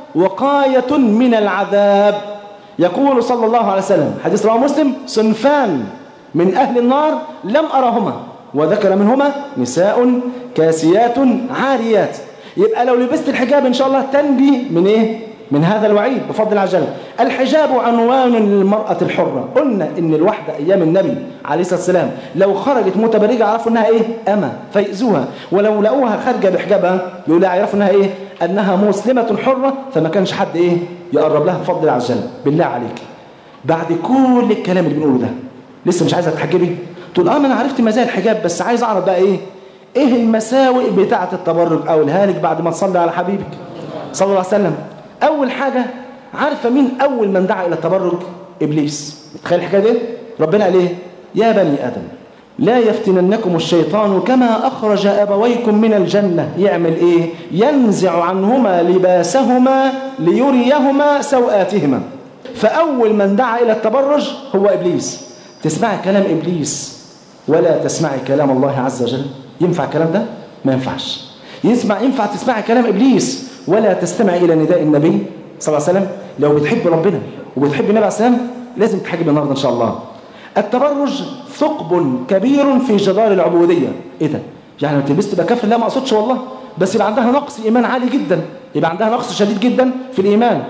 Speaker 4: وقاية من العذاب يقول صلى الله عليه وسلم حديث رواه مسلم صنفان من أهل النار لم أرهما وذكر منهما نساء كاسيات عاريات يبقى لو لبست الحجاب إن شاء الله تنجي من إيه؟ من هذا الوعيد بفضل الله عز وجل الحجاب عنوان للمرأة الحرة قلنا إن الواحدة أيام النبي عليه الصلاة والسلام لو خرجت متبرجة عرفوا إنها إيه أما فيأذوها ولو لقوها خارجة بحجابها يقولوا يعرفوا إنها إيه أنها مسلمة حرة فما كانش حد إيه يقرب لها بفضل الله عز وجل بالله عليك بعد كل الكلام اللي بنقوله ده لسه مش عايزة تحجبي تقول اه ما انا عرفت مزايا الحجاب بس عايز اعرف بقى ايه ايه المساوئ بتاعه التبرج او الهالك بعد ما تصلي على حبيبك صلى الله عليه وسلم اول حاجه عارفه مين اول من دعا الى التبرج ابليس تخيل الحكايه دي ربنا قال ايه يا بني ادم لا يفتننكم الشيطان كما اخرج ابويكم من الجنه يعمل ايه ينزع عنهما لباسهما ليريهما سوآتهما فاول من دعا الى التبرج هو ابليس تسمعي كلام إبليس ولا تسمعي كلام الله عز وجل ينفع الكلام ده؟ ما ينفعش يسمع ينفع تسمعي كلام إبليس ولا تستمع إلى نداء النبي صلى الله عليه وسلم لو بتحب ربنا وبتحب النبي عليه السلام لازم تحجب النهارده إن شاء الله التبرج ثقب كبير في جدار العبودية إيه ده؟ يعني لو تلبست تبقى كافر لا ما أقصدش والله بس يبقى عندها نقص إيمان عالي جدا يبقى عندها نقص شديد جدا في الإيمان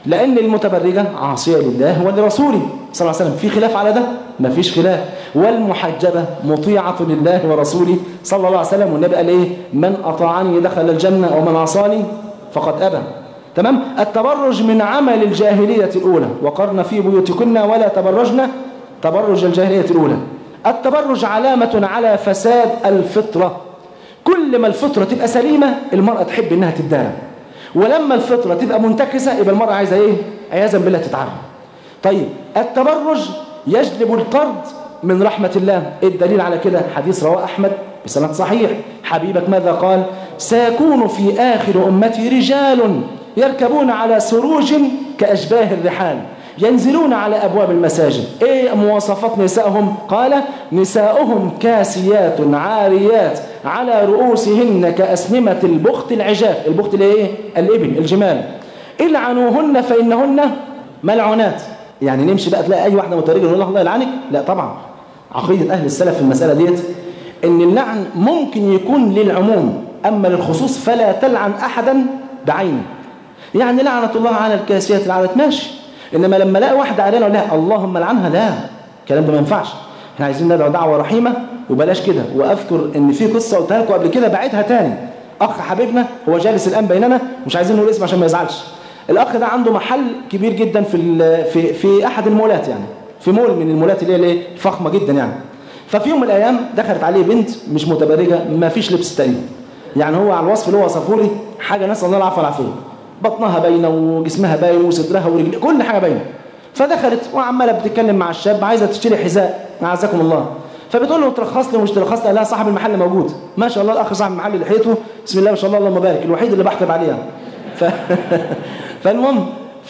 Speaker 4: لأن المتبرجة عاصية لله ولرسوله صلى الله عليه وسلم في خلاف على ده ما فيش خلاف والمحجبة مطيعة لله ورسوله صلى الله عليه وسلم والنبي قال إيه من أطاعني دخل الجنة ومن عصاني فقد أبى تمام التبرج من عمل الجاهلية الأولى وقرن في بيوتكن ولا تبرجن تبرج الجاهلية الأولى التبرج علامة على فساد الفطرة كل ما الفطرة تبقى سليمة المرأة تحب إنها تدارى ولما الفطرة تبقى منتكسة يبقى المرأة عايزة إيه؟ عياذا بالله تتعرف طيب التبرج يجلب الطرد من رحمة الله إيه الدليل على كده حديث رواه أحمد بسند صحيح حبيبك ماذا قال سيكون في آخر أمتي رجال يركبون على سروج كأشباه الرحال ينزلون على أبواب المساجد إيه مواصفات نسائهم قال نساؤهم كاسيات عاريات على رؤوسهن كأسنمة البخت العجاف البخت اللي إيه الإبل الجمال العنوهن فإنهن ملعونات يعني نمشي بقى تلاقي أي واحدة مترجة نقول لها الله يلعنك لا طبعا عقيدة أهل السلف في المسألة ديت إن اللعن ممكن يكون للعموم أما للخصوص فلا تلعن أحدا بعينه يعني لعنة الله على الكاسيات العادات ماشي إنما لما الاقي واحدة عريانة أقول لها اللهم لعنها لا الكلام ده ما ينفعش احنا عايزين ندعو دعوة رحيمة وبلاش كده وأذكر إن في قصة قلتها لكم قبل كده بعيدها تاني أخ حبيبنا هو جالس الآن بيننا مش عايزين نقول اسمه عشان ما يزعلش الأخ ده عنده محل كبير جدا في في في أحد المولات يعني في مول من المولات اللي هي الايه فخمة جدا يعني ففي يوم من الأيام دخلت عليه بنت مش متبرجة ما فيش لبس تقريبا يعني هو على الوصف اللي هو وصفه لي حاجة نسأل الله العفو والعافية بطنها باينه وجسمها باين وصدرها ورجلها كل حاجه باينه فدخلت وعماله بتتكلم مع الشاب عايزه تشتري حذاء اعزكم الله فبتقول له ترخص لي ومش ترخص لي لا صاحب المحل موجود ما شاء الله الاخ صاحب المحل لحيته بسم الله ما شاء الله اللهم بارك الوحيد اللي بحكم عليه ف... فالمهم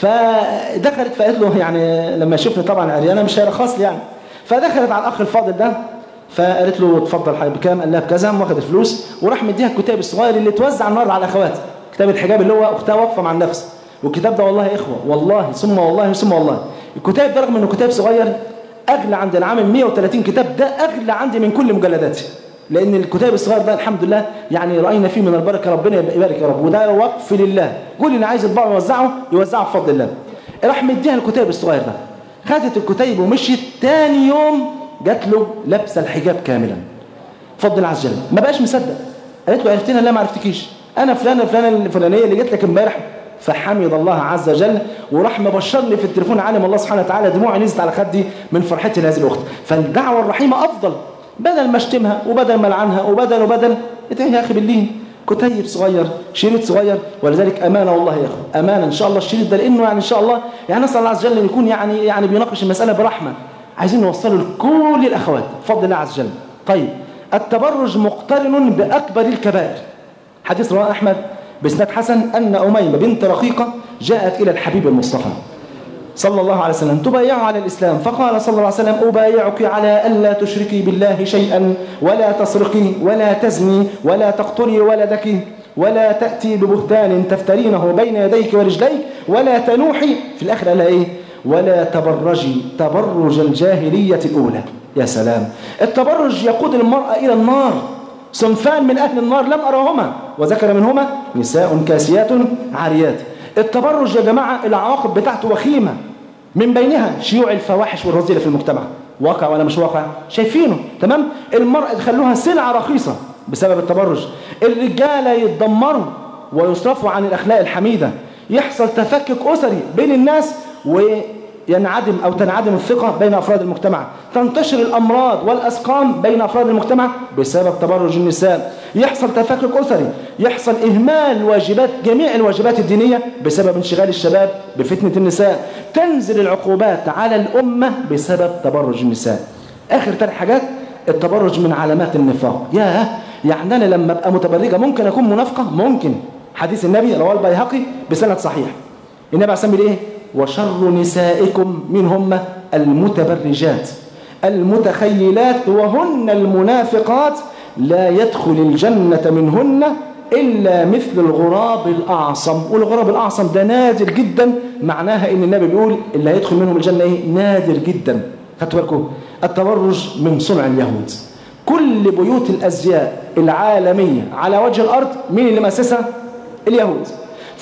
Speaker 4: فدخلت فقالت له يعني لما شفني طبعا عريانه مش هيرخص لي يعني فدخلت على الاخ الفاضل ده فقالت له اتفضل حبيبي بكام قال لها بكذا واخد الفلوس وراح مديها الكتاب الصغير اللي توزع النهارده على اخواتها كتاب الحجاب اللي هو اختها واقفه مع النفس والكتاب ده والله يا اخوه والله ثم والله ثم والله الكتاب ده رغم انه كتاب صغير اغلى عند العامل 130 كتاب ده اغلى عندي من كل مجلداتي لان الكتاب الصغير ده الحمد لله يعني راينا فيه من البركه ربنا يبارك يا رب وده وقف لله كل اللي عايز يطبعه ويوزعه يوزعه بفضل الله راح مديها الكتاب الصغير ده خدت الكتيب ومشيت تاني يوم جات له لابسه الحجاب كاملا بفضل الله عز وجل ما بقاش مصدق قالت له عرفتنا لا ما عرفتكيش انا فلانه فلانه الفلانيه اللي جت لك امبارح فحمد الله عز وجل وراح مبشرني في التليفون عالم الله سبحانه وتعالى دموعي نزلت على خدي من فرحتي لهذه الاخت فالدعوه الرحيمه افضل بدل ما اشتمها وبدل ما العنها وبدل وبدل ادعي يا اخي باللين كتيب صغير شريط صغير ولذلك امانه والله يا اخو امانه ان شاء الله الشريط ده لانه يعني ان شاء الله يعني نسال الله عز وجل ان يكون يعني يعني بيناقش المساله برحمه عايزين نوصله لكل الاخوات بفضل الله عز وجل طيب التبرج مقترن باكبر الكبائر حديث رواه أحمد بإسناد حسن أن أميمة بنت رقيقة جاءت إلى الحبيب المصطفى صلى الله عليه وسلم تبايع على الإسلام فقال صلى الله عليه وسلم أبايعك على ألا تشركي بالله شيئا ولا تسرقي ولا تزني ولا تقتلي ولدك ولا تأتي ببهتان تفترينه بين يديك ورجليك ولا تنوحي في الآخر قال إيه ولا تبرجي تبرج الجاهلية الأولى يا سلام التبرج يقود المرأة إلى النار صنفان من أهل النار لم أرهما وذكر منهما نساء كاسيات عاريات التبرج يا جماعة العواقب بتاعته وخيمة من بينها شيوع الفواحش والرذيلة في المجتمع واقع ولا مش واقع شايفينه تمام المرأة تخلوها سلعة رخيصة بسبب التبرج الرجالة يتدمروا ويصرفوا عن الأخلاق الحميدة يحصل تفكك أسري بين الناس وينعدم أو تنعدم الثقة بين أفراد المجتمع تنتشر الأمراض والأسقام بين أفراد المجتمع بسبب تبرج النساء يحصل تفكك أسري يحصل إهمال واجبات جميع الواجبات الدينية بسبب انشغال الشباب بفتنة النساء تنزل العقوبات على الأمة بسبب تبرج النساء آخر ثلاث حاجات التبرج من علامات النفاق ياه يعني أنا لما أبقى متبرجة ممكن أكون منافقة ممكن حديث النبي رواه البيهقي بسند صحيح النبي عليه الصلاة والسلام إيه وشر نسائكم منهم المتبرجات المتخيلات وهن المنافقات لا يدخل الجنة منهن إلا مثل الغراب الأعصم والغراب الأعصم ده نادر جدا معناها إن النبي بيقول اللي هيدخل منهم الجنة إيه نادر جدا خدتوا بالكم التبرج من صنع اليهود كل بيوت الأزياء العالمية على وجه الأرض مين اللي مؤسسها اليهود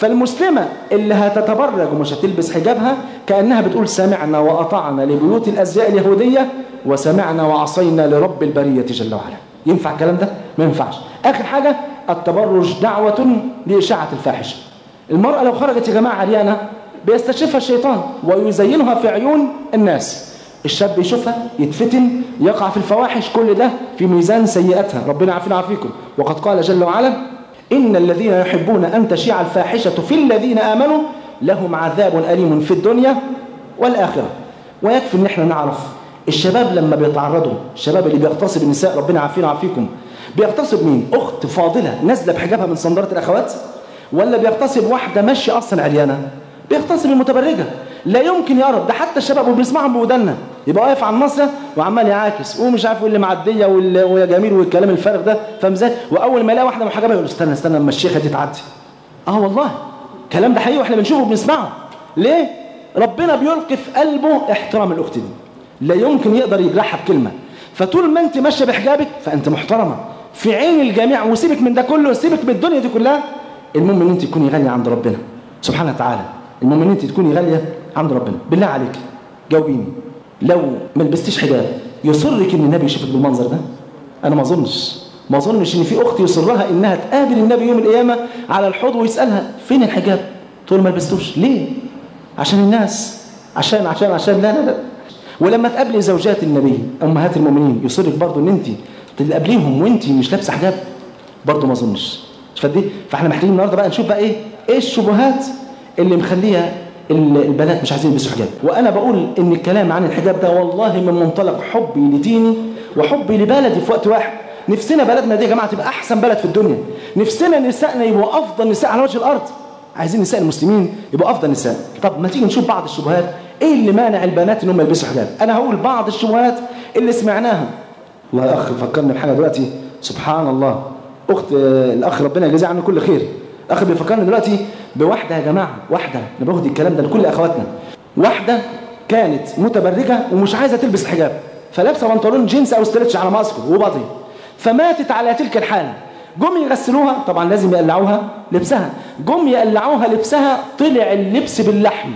Speaker 2: فالمسلمة اللي هتتبرج ومش هتلبس حجابها كأنها بتقول سمعنا وأطعنا لبيوت الأزياء اليهودية وسمعنا وعصينا لرب البرية جل وعلا ينفع الكلام ده؟ ما ينفعش آخر حاجة التبرج دعوة لإشاعة الفاحشة المرأة لو خرجت يا جماعة عريانة بيستشفها الشيطان ويزينها في عيون الناس الشاب يشوفها يتفتن يقع في الفواحش كل ده في ميزان سيئاتها ربنا عافينا عافيكم وقد قال جل وعلا إن الذين يحبون أن تشيع الفاحشة في الذين آمنوا لهم عذاب أليم في الدنيا والآخرة ويكفي ان احنا نعرف الشباب لما بيتعرضوا الشباب اللي بيغتصب النساء ربنا عافينا وعافيكم بيغتصب مين اخت فاضله نازله بحجابها من صندره الاخوات ولا بيغتصب واحده ماشيه اصلا عريانه بيغتصب المتبرجه لا يمكن يقرب ده حتى الشباب وبنسمعهم بودنا يبقى واقف على الناصيه وعمال يعاكس ومش عارف واللي معديه واللي ويا جميل والكلام الفارغ ده فاهم ازاي واول ما يلاقي واحده محجبه يقول استنى استنى اما الشيخه دي تعدي اه والله الكلام ده حقيقي واحنا بنشوفه وبنسمعه ليه ربنا بيلقي في قلبه احترام الاخت دي لا يمكن يقدر يجرحها بكلمه فطول ما انت ماشيه بحجابك فانت محترمه في عين الجميع وسيبك من ده كله سيبك من الدنيا دي كلها المهم ان انت تكوني غاليه عند ربنا سبحانه وتعالى المهم ان انت تكوني غاليه عند ربنا بالله عليك جاوبيني لو ما لبستيش حجاب يصرك ان النبي يشوفك بالمنظر ده انا ما اظنش ما اظنش ان في اخت يصرها انها تقابل النبي يوم القيامه على الحوض ويسالها فين الحجاب تقول ما لبستوش ليه عشان الناس عشان عشان عشان لا لا لا ولما تقابلي زوجات النبي امهات المؤمنين يصرك برضو ان انت تقابليهم وانت مش لابسه حجاب برضو ما اظنش مش فدي فاحنا محتاجين النهارده بقى نشوف بقى ايه ايه الشبهات اللي مخليها البنات مش عايزين يلبسوا حجاب وانا بقول ان الكلام عن الحجاب ده والله من منطلق حبي لديني وحبي لبلدي في وقت واحد نفسنا بلدنا دي يا جماعه تبقى احسن بلد في الدنيا نفسنا نسائنا يبقوا افضل نساء على وجه الارض عايزين نساء المسلمين يبقوا افضل نساء طب ما تيجي نشوف بعض الشبهات ايه اللي مانع البنات انهم يلبسوا حجاب انا هقول بعض الشبهات اللي سمعناها والله يا اخ فكرني بحاجه دلوقتي سبحان الله اخت الاخ ربنا يجزيه عنه كل خير اخ بيفكرني دلوقتي بواحده يا جماعه واحده انا باخد الكلام ده لكل اخواتنا واحده كانت متبرجه ومش عايزه تلبس الحجاب فلابسه بنطلون جينز او ستريتش على ما اذكر وباضي فماتت على تلك الحال جم يغسلوها طبعا لازم يقلعوها لبسها جم يقلعوها لبسها طلع اللبس باللحم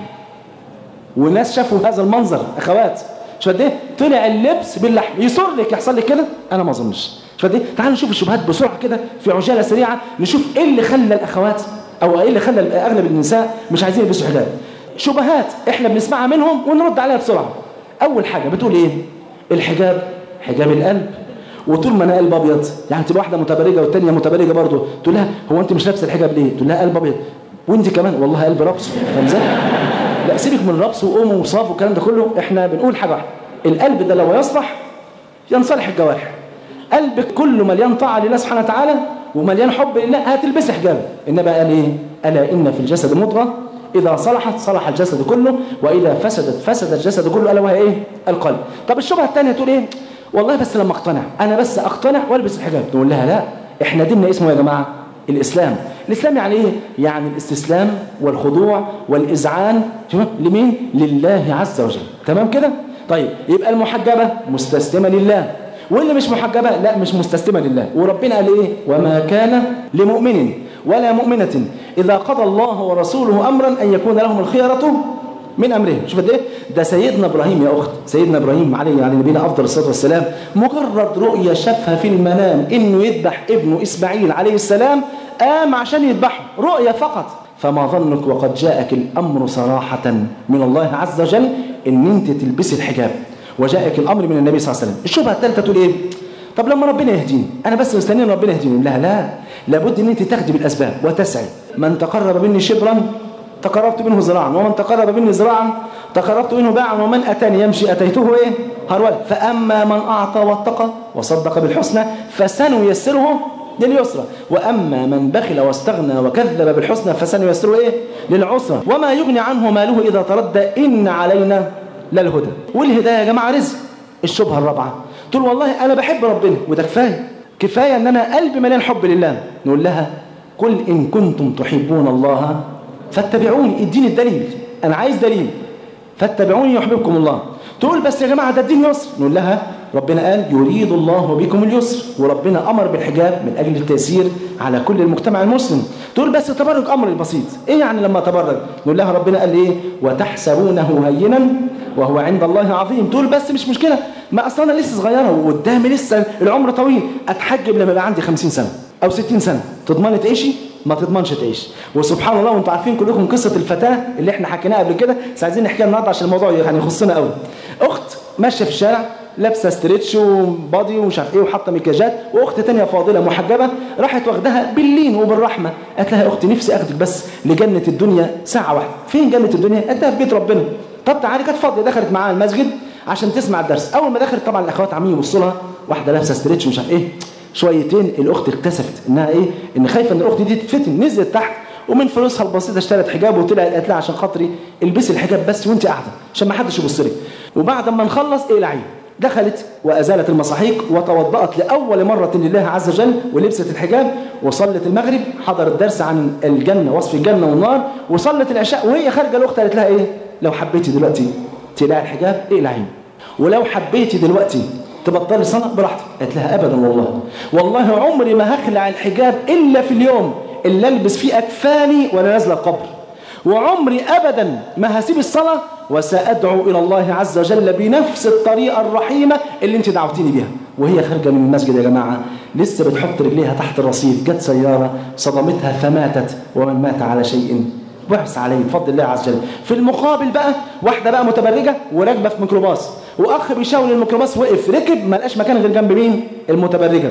Speaker 2: والناس شافوا هذا المنظر اخوات شو قد ايه طلع اللبس باللحم يسر لك يحصل لك كده انا ما اظنش شو قد ايه تعالوا نشوف الشبهات بسرعه كده في عجاله سريعه نشوف ايه اللي خلى الاخوات او ايه اللي خلى اغلب النساء مش عايزين يلبسوا حجاب شبهات احنا بنسمعها منهم ونرد عليها بسرعه اول حاجه بتقول ايه الحجاب حجاب القلب وطول ما انا قلب ابيض يعني تبقى واحده متبرجه والثانيه متبرجه برضه تقول لها هو انت مش لابسه الحجاب ليه تقول لها قلب ابيض وانت كمان والله قلب ربص فاهم ازاي لا سيبك من ربص وقوم وصاف والكلام ده كله احنا بنقول حاجه واحده القلب ده لو يصلح ينصلح الجوارح قلبك كله مليان طاعه لله سبحانه وتعالى ومليان حب لله هتلبسي حجاب انما قال ايه الا ان في الجسد مضغه اذا صلحت صلح الجسد كله واذا فسدت فسد الجسد كله الا وهي ايه القلب طب الشبهه الثانيه تقول ايه والله بس لما اقتنع انا بس اقتنع والبس الحجاب نقول لها لا احنا ديننا اسمه يا جماعه الاسلام الاسلام يعني ايه يعني الاستسلام والخضوع والاذعان لمين لله عز وجل تمام كده طيب يبقى المحجبه مستسلمه لله واللي مش محجبه لا مش مستسلمه لله وربنا قال ايه وما كان لمؤمن ولا مؤمنه اذا قضى الله ورسوله امرا ان يكون لهم الخيره من امرهم شوف قد ايه ده سيدنا ابراهيم يا اخت سيدنا ابراهيم عليه على نبينا افضل الصلاه والسلام مجرد رؤيه شافها في المنام انه يذبح ابنه اسماعيل عليه السلام قام عشان يذبحه رؤيه فقط فما ظنك وقد جاءك الامر صراحه من الله عز وجل ان انت تلبسي الحجاب وجاءك الامر من النبي صلى الله عليه وسلم الشبهه الثالثه تقول ايه طب لما ربنا يهديني انا بس مستني ان ربنا يهديني لا لا لابد ان انت تاخدي بالاسباب وتسعي من تقرب مني شبرا تقربت منه ذراعا ومن تقرب مني ذراعا تقربت منه باعا ومن اتاني يمشي اتيته ايه هرولا فاما من اعطى واتقى وصدق بالحسنى فسنيسره لليسرى واما من بخل واستغنى وكذب بالحسنى فسنيسره ايه للعسرى وما يغني عنه ماله اذا تردى ان علينا للهدى والهدايه يا جماعه رزق الشبهه الرابعه تقول والله انا بحب ربنا وده كفايه كفايه ان انا قلبي مليان حب لله نقول لها قل ان كنتم تحبون الله فاتبعوني اديني الدليل انا عايز دليل فاتبعوني يحببكم الله تقول بس يا جماعه ده الدين يسر نقول لها ربنا قال يريد الله بكم اليسر وربنا امر بالحجاب من اجل التيسير على كل المجتمع المسلم تقول بس التبرج امر بسيط ايه يعني لما تبرج نقول لها ربنا قال ايه وتحسبونه هينا وهو عند الله عظيم تقول بس مش مشكله ما اصلا انا لسه صغيره وقدامي لسه العمر طويل اتحجب لما يبقى عندي 50 سنه او 60 سنه تضمني تعيشي ما تضمنش تعيش وسبحان الله وانتم عارفين كلكم قصه الفتاه اللي احنا حكيناها قبل كده بس عايزين نحكيها النهارده عشان الموضوع يعني يخصنا قوي اخت ماشيه في الشارع لابسه ستريتش وبادي ومش عارف ايه وحاطه مكياجات واخت تانية فاضله محجبه راحت واخدها باللين وبالرحمه قالت لها يا اختي نفسي اخدك بس لجنه الدنيا ساعه واحده فين جنه الدنيا قالت لها في بيت ربنا طب تعالي كانت فاضيه دخلت معاها المسجد عشان تسمع الدرس اول ما دخلت طبعا الاخوات عاملين يبصوا لها واحده لابسه ستريتش ومش عارف ايه شويتين الاخت اكتسفت انها ايه ان خايفه ان الاخت دي تتفتن نزلت تحت ومن فلوسها البسيطه اشترت حجاب وطلعت قالت لها عشان خاطري البسي الحجاب بس وانت قاعده عشان ما حدش يبص لك وبعد ما نخلص اقلعي دخلت وازالت المصاحيق وتوضأت لاول مره لله عز وجل ولبست الحجاب وصلت المغرب حضرت درس عن الجنه وصف الجنه والنار وصلت العشاء وهي خارجه الاخت قالت لها ايه لو حبيتي دلوقتي تقلعي الحجاب اقلعيه ولو حبيتي دلوقتي تبطلي صلاة براحتك قالت لها ابدا والله والله عمري ما هخلع الحجاب الا في اليوم اللي البس فيه اكفاني وانا نازله القبر وعمري ابدا ما هسيب الصلاه وسادعو الى الله عز وجل بنفس الطريقه الرحيمه اللي انت دعوتيني بيها وهي خارجه من المسجد يا جماعه لسه بتحط رجليها تحت الرصيف جت سياره صدمتها فماتت ومن مات على شيء وحس عليه بفضل الله عز وجل في المقابل بقى واحده بقى متبرجه وراكبه في ميكروباص واخ بيشاور الميكروباص وقف ركب ما لقاش مكان غير جنب مين المتبرجه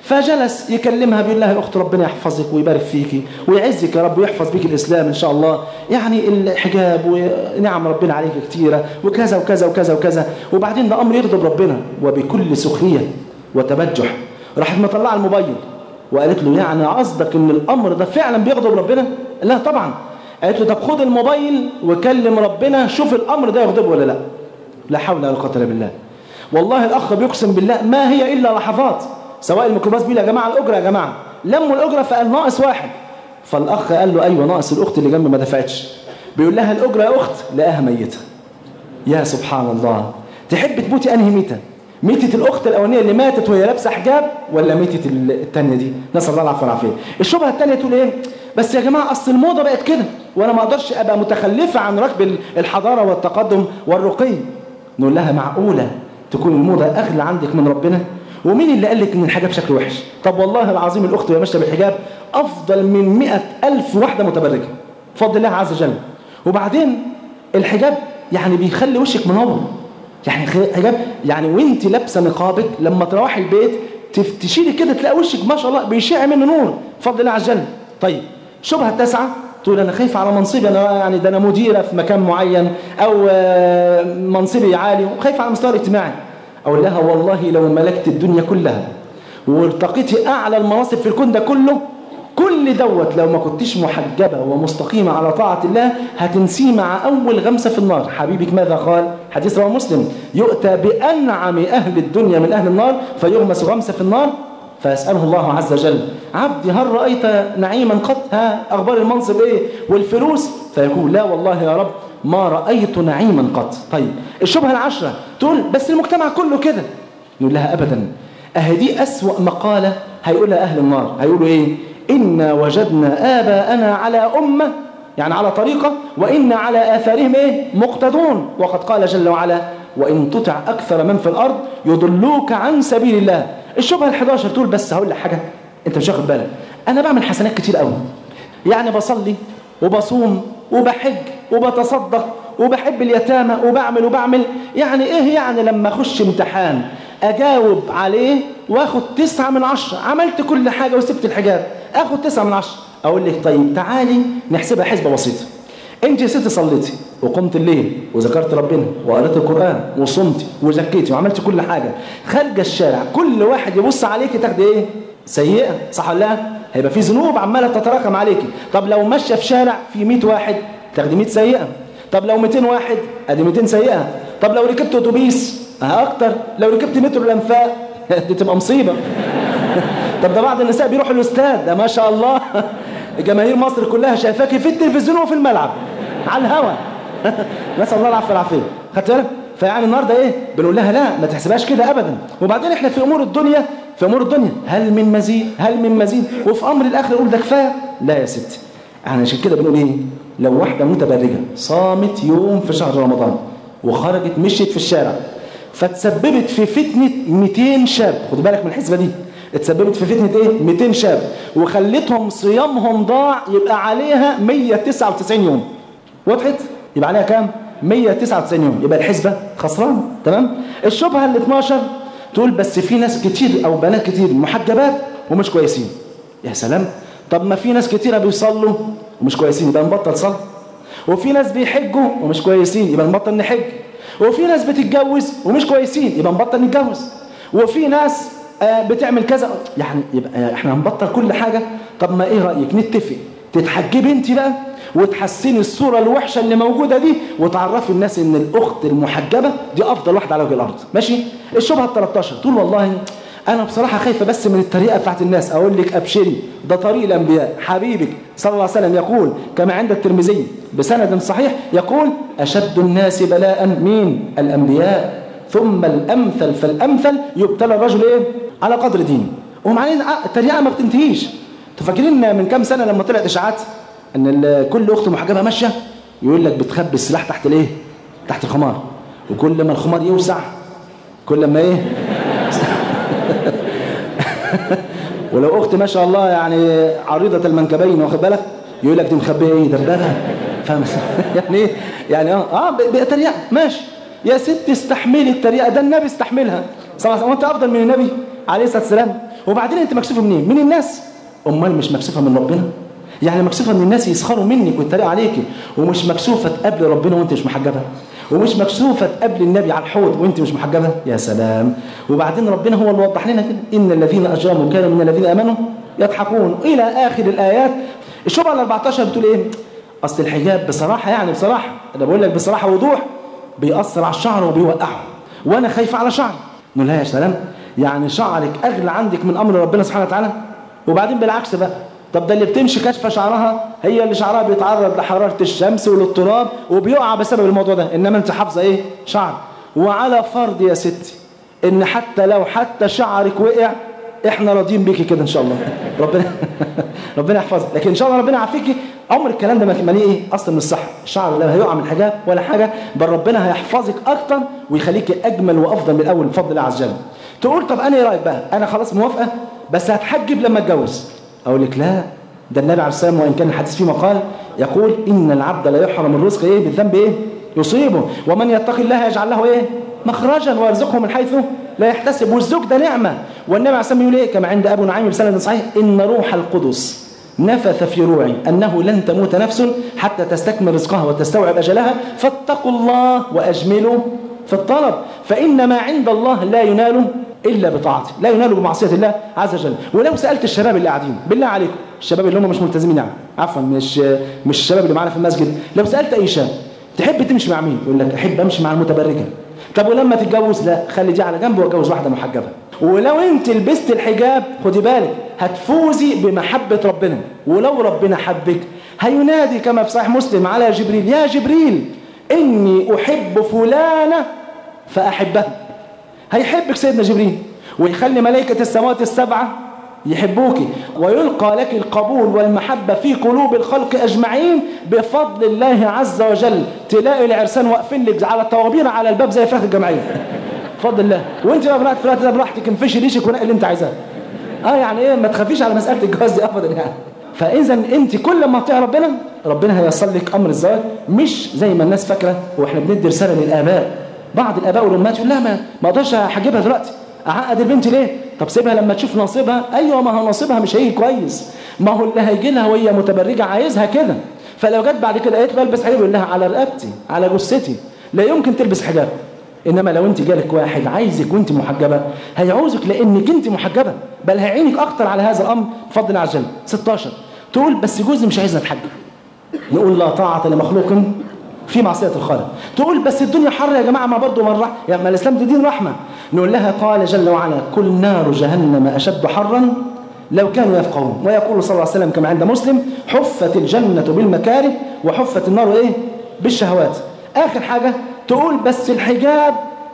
Speaker 2: فجلس يكلمها بيقول لها يا اخت ربنا يحفظك ويبارك فيكي ويعزك يا رب ويحفظ بيك الاسلام ان شاء الله يعني الحجاب ونعم ربنا عليك كتيره وكذا وكذا وكذا وكذا وبعدين ده امر يغضب ربنا وبكل سخريه وتبجح راحت مطلعه الموبايل وقالت له يعني قصدك ان الامر ده فعلا بيغضب ربنا لا طبعا قالت له طب خد الموبايل وكلم ربنا شوف الامر ده يغضبه ولا لا لا حول ولا قوه الا بالله والله الاخ بيقسم بالله ما هي الا لحظات سواء الميكروباص بيقول يا جماعه الاجره يا جماعه لموا الاجره فقال ناقص واحد فالاخ قال له ايوه ناقص الاخت اللي جنبي ما دفعتش بيقول لها الاجره يا اخت لقاها ميته يا سبحان الله تحب تموتي انهي ميته ميتة الأخت الأولانية اللي ماتت وهي لابسة حجاب ولا ميتة الثانية دي نسأل الله العفو والعافية الشبهة الثانية تقول إيه بس يا جماعة أصل الموضة بقت كده وأنا ما أقدرش أبقى متخلفة عن ركب الحضارة والتقدم والرقي نقول لها معقولة تكون الموضة أغلى عندك من ربنا ومين اللي قال لك ان الحجاب شكله وحش طب والله العظيم الاخت وهي ماشيه بالحجاب افضل من مئة الف واحده متبرجه بفضل الله عز وجل وبعدين الحجاب يعني بيخلي وشك منور يعني حجاب يعني وانت لابسه نقابك لما تروحي البيت تشيلي كده تلاقي وشك ما شاء الله بيشع منه نور بفضل الله عز وجل طيب شبهه التاسعه تقول انا خايفه على منصبي انا يعني ده انا مديره في مكان معين او منصبي عالي وخايفه على المستوى الاجتماعي أقول لها والله لو ملكت الدنيا كلها وارتقيتي أعلى المناصب في الكون ده كله كل دوت لو ما كنتيش محجبة ومستقيمة على طاعة الله هتنسيه مع أول غمسة في النار حبيبك ماذا قال حديث رواه مسلم يؤتى بأنعم أهل الدنيا من أهل النار فيغمس غمسة في النار فيسأله الله عز وجل عبدي هل رأيت نعيما قط ها أخبار المنصب إيه والفلوس فيقول لا والله يا رب ما رأيت نعيما قط طيب الشبهة العشرة تقول بس المجتمع كله كده نقول لها أبدا أهدي أسوأ مقالة هيقولها أهل النار هيقولوا إيه إنا وجدنا آباءنا على أمة يعني على طريقة وإنا على آثارهم إيه مقتدون وقد قال جل وعلا وإن تطع أكثر من في الأرض يضلوك عن سبيل الله الشبهة ال11 تقول بس هقول لك حاجة أنت مش واخد بالك أنا بعمل حسنات كتير قوي يعني بصلي وبصوم وبحج وبتصدق وبحب اليتامى وبعمل وبعمل يعني ايه يعني لما اخش امتحان اجاوب عليه واخد تسعة من عشرة عملت كل حاجة وسبت الحجاب اخد تسعة من عشرة اقول لك طيب تعالي نحسبها حسبة بسيطة انت يا ستي صليتي وقمت الليل وذكرت ربنا وقرأت القرآن وصمتي وزكيتي وعملت كل حاجة خارجة الشارع كل واحد يبص عليكي تاخدي ايه سيئة صح ولا لا هيبقى في ذنوب عمالة تتراكم عليكي طب لو ماشية في شارع في 100 واحد تاخدي 100 سيئة طب لو 200 واحد ادي 200 سيئة طب لو ركبت اتوبيس اه اكتر لو ركبت مترو الانفاق دي تبقى مصيبة طب ده بعض النساء بيروحوا الاستاد ده ما شاء الله جماهير مصر كلها شايفاكي في التلفزيون وفي الملعب على الهوا نسال الله العفو والعافيه خدت بالك فيعني النهارده ايه بنقول لها لا ما تحسبهاش كده ابدا وبعدين احنا في امور الدنيا في امور الدنيا هل من مزيد هل من مزيد وفي امر الاخره نقول ده كفايه لا يا ستي احنا عشان كده بنقول ايه لو واحده متبرجه صامت يوم في شهر رمضان وخرجت مشيت في الشارع فتسببت في فتنه 200 شاب خد بالك من الحسبه دي اتسببت في فتنه ايه 200 شاب وخلتهم صيامهم ضاع يبقى عليها 199 يوم وضحت يبقى عليها كام 199 يوم يبقى الحسبة خسران تمام الشبهة ال 12 تقول بس في ناس كتير أو بنات كتير محجبات ومش كويسين يا سلام طب ما في ناس كتيرة بيصلوا ومش كويسين يبقى نبطل صلاة وفي ناس بيحجوا ومش كويسين يبقى نبطل نحج وفي ناس بتتجوز ومش كويسين يبقى نبطل نتجوز وفي ناس آه بتعمل كذا يعني يبقى احنا هنبطل كل حاجة طب ما ايه رأيك نتفق تتحجبي انت بقى وتحسني الصورة الوحشة اللي موجودة دي وتعرفي الناس ان الاخت المحجبة دي افضل واحدة على وجه الارض ماشي الشبهة ال 13 تقول والله انا بصراحة خايفة بس من الطريقة بتاعت الناس اقول لك ابشري ده طريق الانبياء حبيبك صلى الله عليه وسلم يقول كما عند الترمذي بسند صحيح يقول اشد الناس بلاء مين الانبياء ثم الامثل فالامثل يبتلى الرجل ايه على قدر دينه ومعنى الطريقة ما بتنتهيش تفكرين من كام سنة لما طلعت اشاعات ان كل اخت محجبه ماشيه يقول لك بتخبي السلاح تحت الايه تحت الخمار وكل ما الخمار يوسع كل ما ايه ولو اخت ما شاء الله يعني عريضه المنكبين واخد بالك يقول لك دي مخبيه ايه دبابه فاهم يعني ايه يعني اه اه بتريقه ماشي يا ست استحملي التريقه ده النبي استحملها صلى الله عليه وسلم وانت افضل من النبي عليه الصلاه والسلام وبعدين انت مكسوفه منين من الناس امال مش مكسوفه من ربنا يعني مكسوفة ان الناس يسخروا منك ويتريقوا عليك ومش مكسوفة تقابل ربنا وانت مش محجبة ومش مكسوفة تقابل النبي على الحوض وانت مش محجبة يا سلام وبعدين ربنا هو اللي وضح لنا كده ان الذين اجرموا كانوا من الذين امنوا يضحكون الى اخر الايات الشبهه ال 14 بتقول ايه اصل الحجاب بصراحة يعني بصراحة انا بقول لك بصراحة وضوح بيأثر على الشعر وبيوقعه وانا خايفة على شعري نقول لها يا سلام يعني شعرك اغلى عندك من امر ربنا سبحانه وتعالى وبعدين بالعكس بقى طب ده اللي بتمشي كشفة شعرها هي اللي شعرها بيتعرض لحرارة الشمس وللتراب وبيقع بسبب الموضوع ده إنما أنت حافظة إيه شعر وعلى فرض يا ستي إن حتى لو حتى شعرك وقع إحنا راضيين بيكي كده إن شاء الله ربنا ربنا يحفظك لكن إن شاء الله ربنا يعافيكي عمر الكلام ده ما ليه إيه أصلا من الصح الشعر لا هيقع من حجاب ولا حاجة بل ربنا هيحفظك أكتر ويخليك أجمل وأفضل من الأول بفضل الله عز وجل تقول طب أنا إيه رأيك بقى أنا خلاص موافقة بس هتحجب لما أتجوز أقول لك لا ده النبي عليه السلام وإن كان الحديث فيه مقال يقول إن العبد لا يحرم الرزق إيه بالذنب إيه يصيبه ومن يتقي الله يجعل له إيه مخرجا ويرزقه من حيث لا يحتسب والزوج ده نعمة والنبي عليه السلام يقول إيه كما عند أبو نعيم بسند صحيح إن روح القدس نفث في روعي أنه لن تموت نفس حتى تستكمل رزقها وتستوعب أجلها فاتقوا الله وأجملوا في الطلب فإن ما عند الله لا ينال إلا بطاعته لا ينال بمعصية الله عز وجل ولو سألت الشباب اللي قاعدين بالله عليكم الشباب اللي هم مش ملتزمين يعني عفوا مش مش الشباب اللي معانا في المسجد لو سألت أي شاب تحب تمشي مع مين يقول لك أحب أمشي مع المتبرجة طب ولما تتجوز لا خلي دي على جنب واتجوز واحدة محجبة ولو انت لبست الحجاب خدي بالك هتفوزي بمحبة ربنا ولو ربنا حبك هينادي كما في صحيح مسلم على جبريل يا جبريل إني أحب فلانة فأحبها هيحبك سيدنا جبريل ويخلي ملائكة السماوات السبعة يحبوك ويلقى لك القبول والمحبة في قلوب الخلق أجمعين بفضل الله عز وجل تلاقي العرسان واقفين لك على الطوابير على الباب زي فراخ الجمعية بفضل الله وانت بقى براحتك في الوقت ده براحتك انفشي ريشك ونقي اللي انت عايزاه اه يعني ايه ما تخافيش على مسألة الجواز دي ابدا يعني فاذا انت كل ما تطيع ربنا ربنا هيصل لك امر الزواج مش زي ما الناس فاكره واحنا بندي رساله للاباء بعض الاباء والامهات يقول لا ما ما اقدرش احجبها دلوقتي اعقد البنت ليه طب سيبها لما تشوف نصيبها ايوه ما هو نصيبها مش هيجي كويس ما هو اللي هيجي لها وهي متبرجه عايزها كده فلو جت بعد كده قالت بلبس حجاب يقول لها على رقبتي على جثتي لا يمكن تلبس حجاب انما لو انت جالك واحد عايزك وانت محجبه هيعوزك لانك انت محجبه بل هيعينك اكتر على هذا الامر بفضل الله عز وجل 16 تقول بس جوزي مش عايزنا نتحجب نقول لا طاعه لمخلوق في معصية الخالق تقول بس الدنيا حر يا جماعة ما برضه من رحمة يعني ما الإسلام ده دين رحمة نقول لها قال جل وعلا كل نار جهنم أشد حرا لو كانوا يفقهون ويقول صلى الله عليه وسلم كما عند مسلم حفت الجنة بالمكاره وحفت النار إيه بالشهوات آخر حاجة تقول بس الحجاب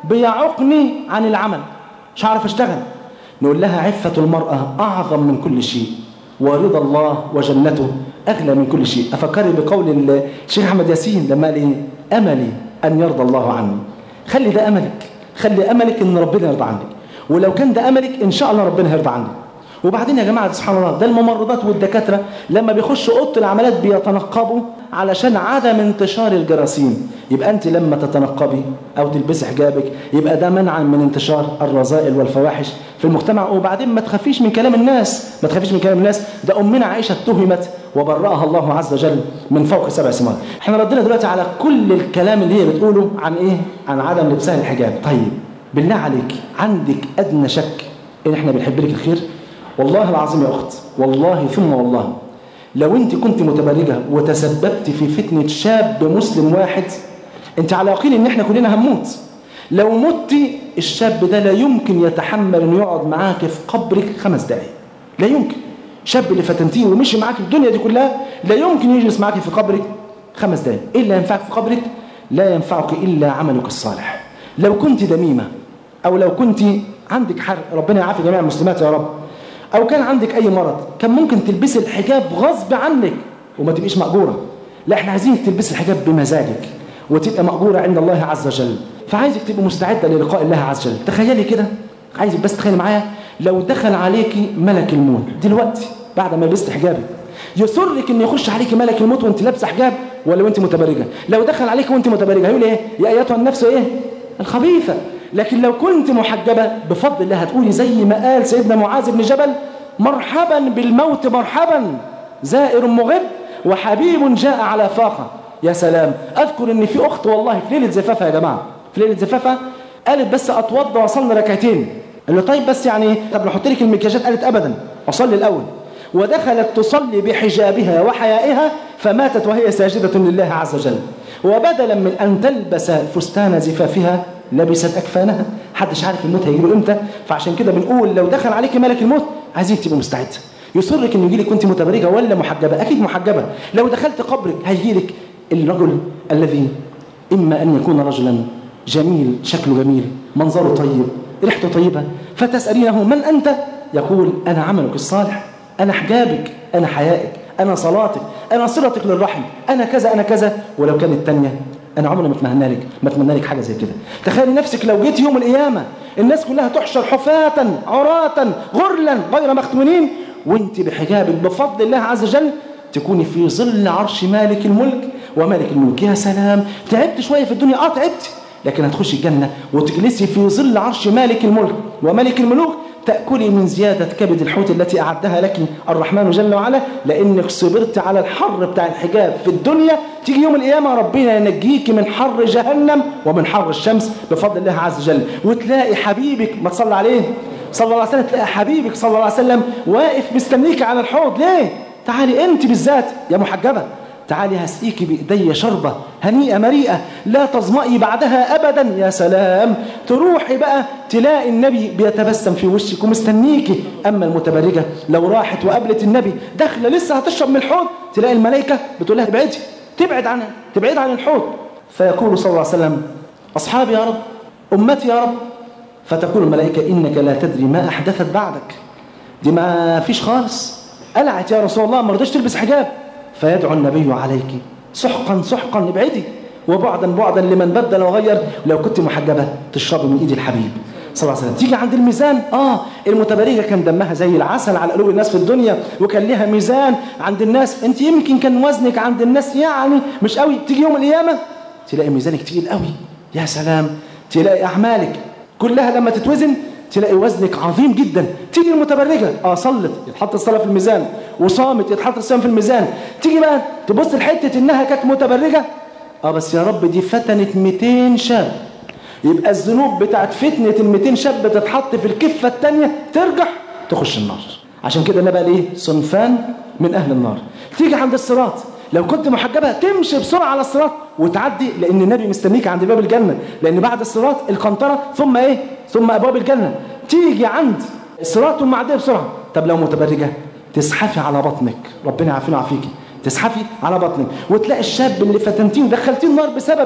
Speaker 2: بيعقني عن العمل مش هعرف اشتغل نقول لها عفة المرأة أعظم من كل شيء ورضا الله وجنته أغلى من كل شيء أفكري بقول الشيخ أحمد ياسين لما قال إيه أملي أن يرضى الله عني خلي ده أملك خلي أملك أن ربنا يرضى عنك ولو كان ده أملك إن شاء الله ربنا هيرضى عنك وبعدين يا جماعة سبحان الله ده الممرضات والدكاترة لما بيخشوا أوضة العمليات بيتنقبوا علشان عدم انتشار الجراثيم يبقى أنت لما تتنقبي أو تلبسي حجابك يبقى ده منعا من انتشار الرذائل والفواحش في المجتمع وبعدين ما تخافيش من كلام الناس ما تخافيش من كلام الناس ده أمنا عائشة اتهمت وبرأها الله عز وجل من فوق سبع سماوات احنا ردينا دلوقتي على كل الكلام اللي هي بتقوله عن ايه عن عدم لبسها الحجاب طيب بالله عليك عندك أدنى شك إن احنا بنحب لك الخير والله العظيم يا أخت والله ثم والله لو انت كنت متبرجة وتسببت في فتنة شاب مسلم واحد انت على يقين ان احنا كلنا هنموت لو مت الشاب ده لا يمكن يتحمل انه يقعد معاك في قبرك خمس دقايق لا يمكن شاب اللي فتنتيه ومشي معاك الدنيا دي كلها لا يمكن يجلس معاك في قبرك خمس دقايق ايه اللي ينفعك في قبرك لا ينفعك الا عملك الصالح لو كنت دميمة او لو كنت عندك حرق ربنا يعافي جميع المسلمات يا رب او كان عندك اي مرض كان ممكن تلبسي الحجاب غصب عنك وما تبقيش مأجورة لا احنا عايزينك تلبسي الحجاب بمزاجك وتبقى مأجورة عند الله عز وجل فعايزك تبقى مستعدة للقاء الله عز وجل تخيلي كده عايزك بس تخيلي معايا لو دخل عليكي ملك الموت دلوقتي بعد ما لبست حجابك يسرك ان يخش عليك ملك الموت وانت لابسه حجاب ولا وانت متبرجه لو دخل عليك وانت متبرجه هيقول ايه يا ايتها النفس ايه الخبيثه لكن لو كنت محجبه بفضل الله هتقولي زي ما قال سيدنا معاذ بن جبل مرحبا بالموت مرحبا زائر مغب وحبيب جاء على فاقه يا سلام اذكر ان في اخت والله في ليله زفافها يا جماعه في ليله زفافها قالت بس اتوضى واصلي ركعتين قال له طيب بس يعني طب نحط لك المكياجات قالت ابدا اصلي الاول ودخلت تصلي بحجابها وحيائها فماتت وهي ساجدة لله عز وجل وبدلا من أن تلبس فستان زفافها لبست أكفانها حدش عارف الموت هيجيله إمتى فعشان كده بنقول لو دخل عليك ملك الموت عايزين تبقى مستعد يصرك انه يجيلك كنت متبرجه ولا محجبه اكيد محجبه لو دخلت قبرك هيجيلك الرجل الذي اما ان يكون رجلا جميل شكله جميل منظره طيب ريحته طيبه فتسالينه من انت يقول انا عملك الصالح أنا حجابك أنا حيائك أنا صلاتك أنا صلتك للرحم أنا كذا أنا كذا ولو كانت تانية أنا عمري ما أتمنى لك ما أتمنى لك حاجة زي كده تخيلي نفسك لو جيت يوم القيامة الناس كلها تحشر حفاة عراة غرلا غير مختونين وانت بحجابك بفضل الله عز وجل تكوني في ظل عرش مالك الملك ومالك الملك يا سلام تعبت شوية في الدنيا اه تعبت لكن هتخشي الجنة وتجلسي في ظل عرش مالك الملك وملك الملوك تأكلي من زيادة كبد الحوت التي أعدها لك الرحمن جل وعلا لأنك صبرت على الحر بتاع الحجاب في الدنيا تيجي يوم القيامة ربنا ينجيك من حر جهنم ومن حر الشمس بفضل الله عز وجل وتلاقي حبيبك ما تصلى عليه صلى الله عليه وسلم تلاقي حبيبك صلى الله عليه وسلم واقف مستنيك على الحوض ليه؟ تعالي أنت بالذات يا محجبة تعالي هسقيك بإيدي شربة هنيئة مريئة لا تظمئي بعدها أبدا يا سلام تروحي بقى تلاقي النبي بيتبسم في وشك ومستنيكي أما المتبرجة لو راحت وقابلت النبي داخله لسه هتشرب من الحوض تلاقي الملائكة بتقول لها ابعدي تبعد عنها تبعد عن الحوض فيقول صلى الله عليه وسلم أصحابي يا رب أمتي يا رب فتقول الملائكة إنك لا تدري ما أحدثت بعدك دي ما فيش خالص قلعت يا رسول الله ما رضيش تلبس حجاب فيدعو النبي عليك سحقا سحقا ابعدي وبعدا بعدا لمن بدل وغير لو كنت محجبة تشربي من ايد الحبيب صلى الله عليه وسلم تيجي عند الميزان اه المتبرجة كان دمها زي العسل على قلوب الناس في الدنيا وكان لها ميزان عند الناس انت يمكن كان وزنك عند الناس يعني مش قوي تيجي يوم القيامة تلاقي ميزانك تقيل قوي يا سلام تلاقي اعمالك كلها لما تتوزن تلاقي وزنك عظيم جدا تيجي المتبرجة اه صلت يتحط الصلاة في الميزان وصامت يتحط الصيام في الميزان تيجي بقى تبص لحتة انها كانت متبرجة اه بس يا رب دي فتنت 200 شاب يبقى الذنوب بتاعت فتنة ال 200 شاب بتتحط في الكفة الثانية ترجع تخش النار عشان كده النبي قال ايه صنفان من اهل النار تيجي عند الصراط لو كنت محجبة تمشي بسرعة على الصراط وتعدي لأن النبي مستنيك عند باب الجنة لأن بعد الصراط القنطرة ثم إيه ثم أبواب الجنة تيجي عند الصراط ثم عديها بسرعة طب لو متبرجة تزحفي على بطنك ربنا يعافينا ويعافيكي تزحفي على بطنك وتلاقي الشاب اللي فتنتيه ودخلتيه النار بسببك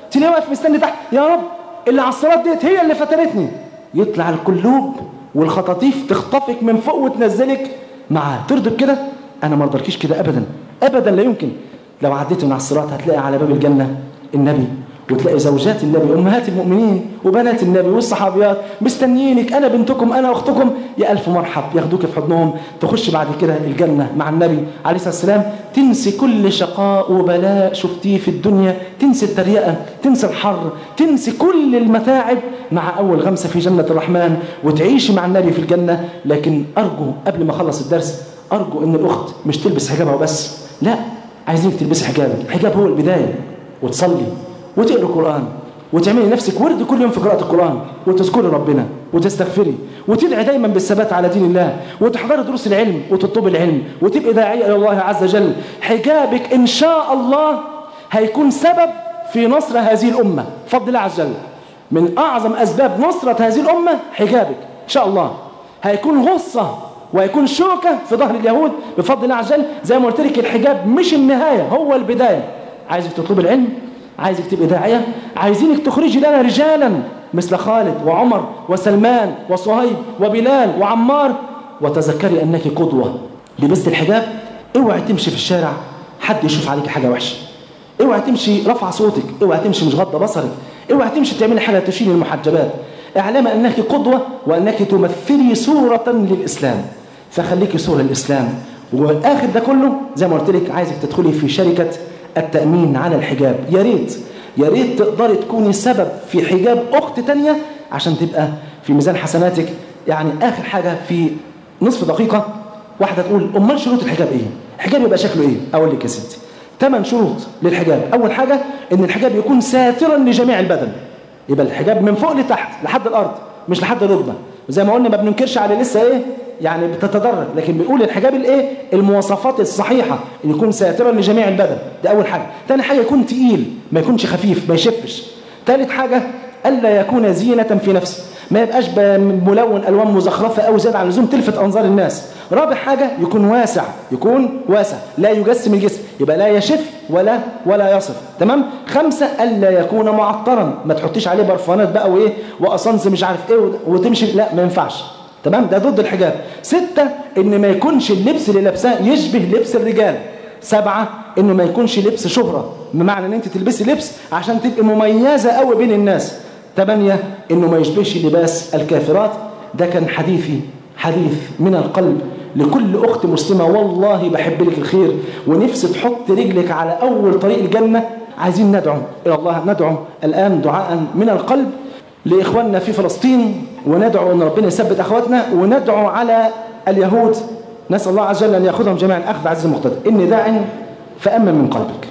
Speaker 2: تلاقيه واقف مستني تحت يا رب اللي على الصراط ديت هي اللي فتنتني يطلع القلوب والخطاطيف تخطفك من فوق وتنزلك معاه ترضى بكده انا ما ارضلكيش كده ابدا ابدا لا يمكن لو عديت من على الصراط هتلاقي على باب الجنه النبي وتلاقي زوجات النبي امهات المؤمنين وبنات النبي والصحابيات مستنيينك انا بنتكم انا اختكم يا الف مرحب ياخدوك في حضنهم تخش بعد كده الجنه مع النبي عليه الصلاه والسلام تنسي كل شقاء وبلاء شفتيه في الدنيا تنسي التريقه تنسي الحر تنسي كل المتاعب مع اول غمسه في جنه الرحمن وتعيشي مع النبي في الجنه لكن ارجو قبل ما اخلص الدرس ارجو ان الاخت مش تلبس حجابها وبس لا عايزينك تلبسي حجابك الحجاب هو البدايه وتصلي وتقرا القرآن وتعملي نفسك ورد كل يوم في قراءة القرآن وتذكري ربنا وتستغفري وتدعي دايما بالثبات على دين الله وتحضري دروس العلم وتطلبي العلم وتبقي داعية إلى الله عز وجل حجابك إن شاء الله هيكون سبب في نصر هذه الأمة بفضل الله عز وجل من أعظم أسباب نصرة هذه الأمة حجابك إن شاء الله هيكون غصة ويكون شوكة في ظهر اليهود بفضل الله عز وجل زي ما قلت لك الحجاب مش النهاية هو البداية عايزك تطلب العلم عايزك تبقى داعية عايزينك تخرجي لنا رجالا مثل خالد وعمر وسلمان وصهيب وبلال وعمار وتذكري أنك قدوة لبست الحجاب اوعي تمشي في الشارع حد يشوف عليك حاجة وحشة اوعي تمشي رفع صوتك اوعي تمشي مش غض بصرك اوعي تمشي تعملي حاجة تشيل المحجبات اعلم أنك قدوة وأنك تمثلي صورة للإسلام فخليكي صورة للإسلام والآخر ده كله زي ما قلت لك عايزك تدخلي في شركة التأمين على الحجاب يا ريت يا ريت تقدري تكوني سبب في حجاب أخت تانية عشان تبقى في ميزان حسناتك يعني آخر حاجة في نصف دقيقة واحدة تقول أمال شروط الحجاب إيه؟ الحجاب يبقى شكله إيه؟ أقول لك يا ستي ثمان شروط للحجاب أول حاجة إن الحجاب يكون ساترا لجميع البدن يبقى الحجاب من فوق لتحت لحد الأرض مش لحد الركبة وزي ما قلنا ما بننكرش على لسه إيه يعني بتتدرج لكن بنقول الحجاب الايه المواصفات الصحيحه ان يكون ساترا لجميع البدن ده اول حاجه ثاني حاجه يكون تقيل ما يكونش خفيف ما يشفش ثالث حاجه الا يكون زينه في نفسه ما يبقاش ملون الوان مزخرفه او زياده عن اللزوم تلفت انظار الناس رابع حاجه يكون واسع يكون واسع لا يجسم الجسم يبقى لا يشف ولا ولا يصف تمام خمسه الا يكون معطرا ما تحطيش عليه برفانات بقى وايه واصنص مش عارف ايه وتمشي لا ما ينفعش تمام ده ضد الحجاب ستة ان ما يكونش اللبس اللي لابساه يشبه لبس الرجال سبعة انه ما يكونش لبس شهرة بمعنى ان انت تلبسي لبس عشان تبقي مميزة قوي بين الناس ثمانية انه ما يشبهش لباس الكافرات ده كان حديثي حديث من القلب لكل اخت مسلمة والله بحب لك الخير ونفسي تحط رجلك على اول طريق الجنة عايزين ندعو الى الله ندعو الان دعاء من القلب لإخواننا في فلسطين وندعو أن ربنا يثبت أخواتنا وندعو على اليهود نسأل الله عز وجل أن يأخذهم جميعا أخذ عز مقتدر إني داع فأمن من قلبك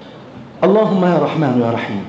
Speaker 2: اللهم يا رحمن يا رحيم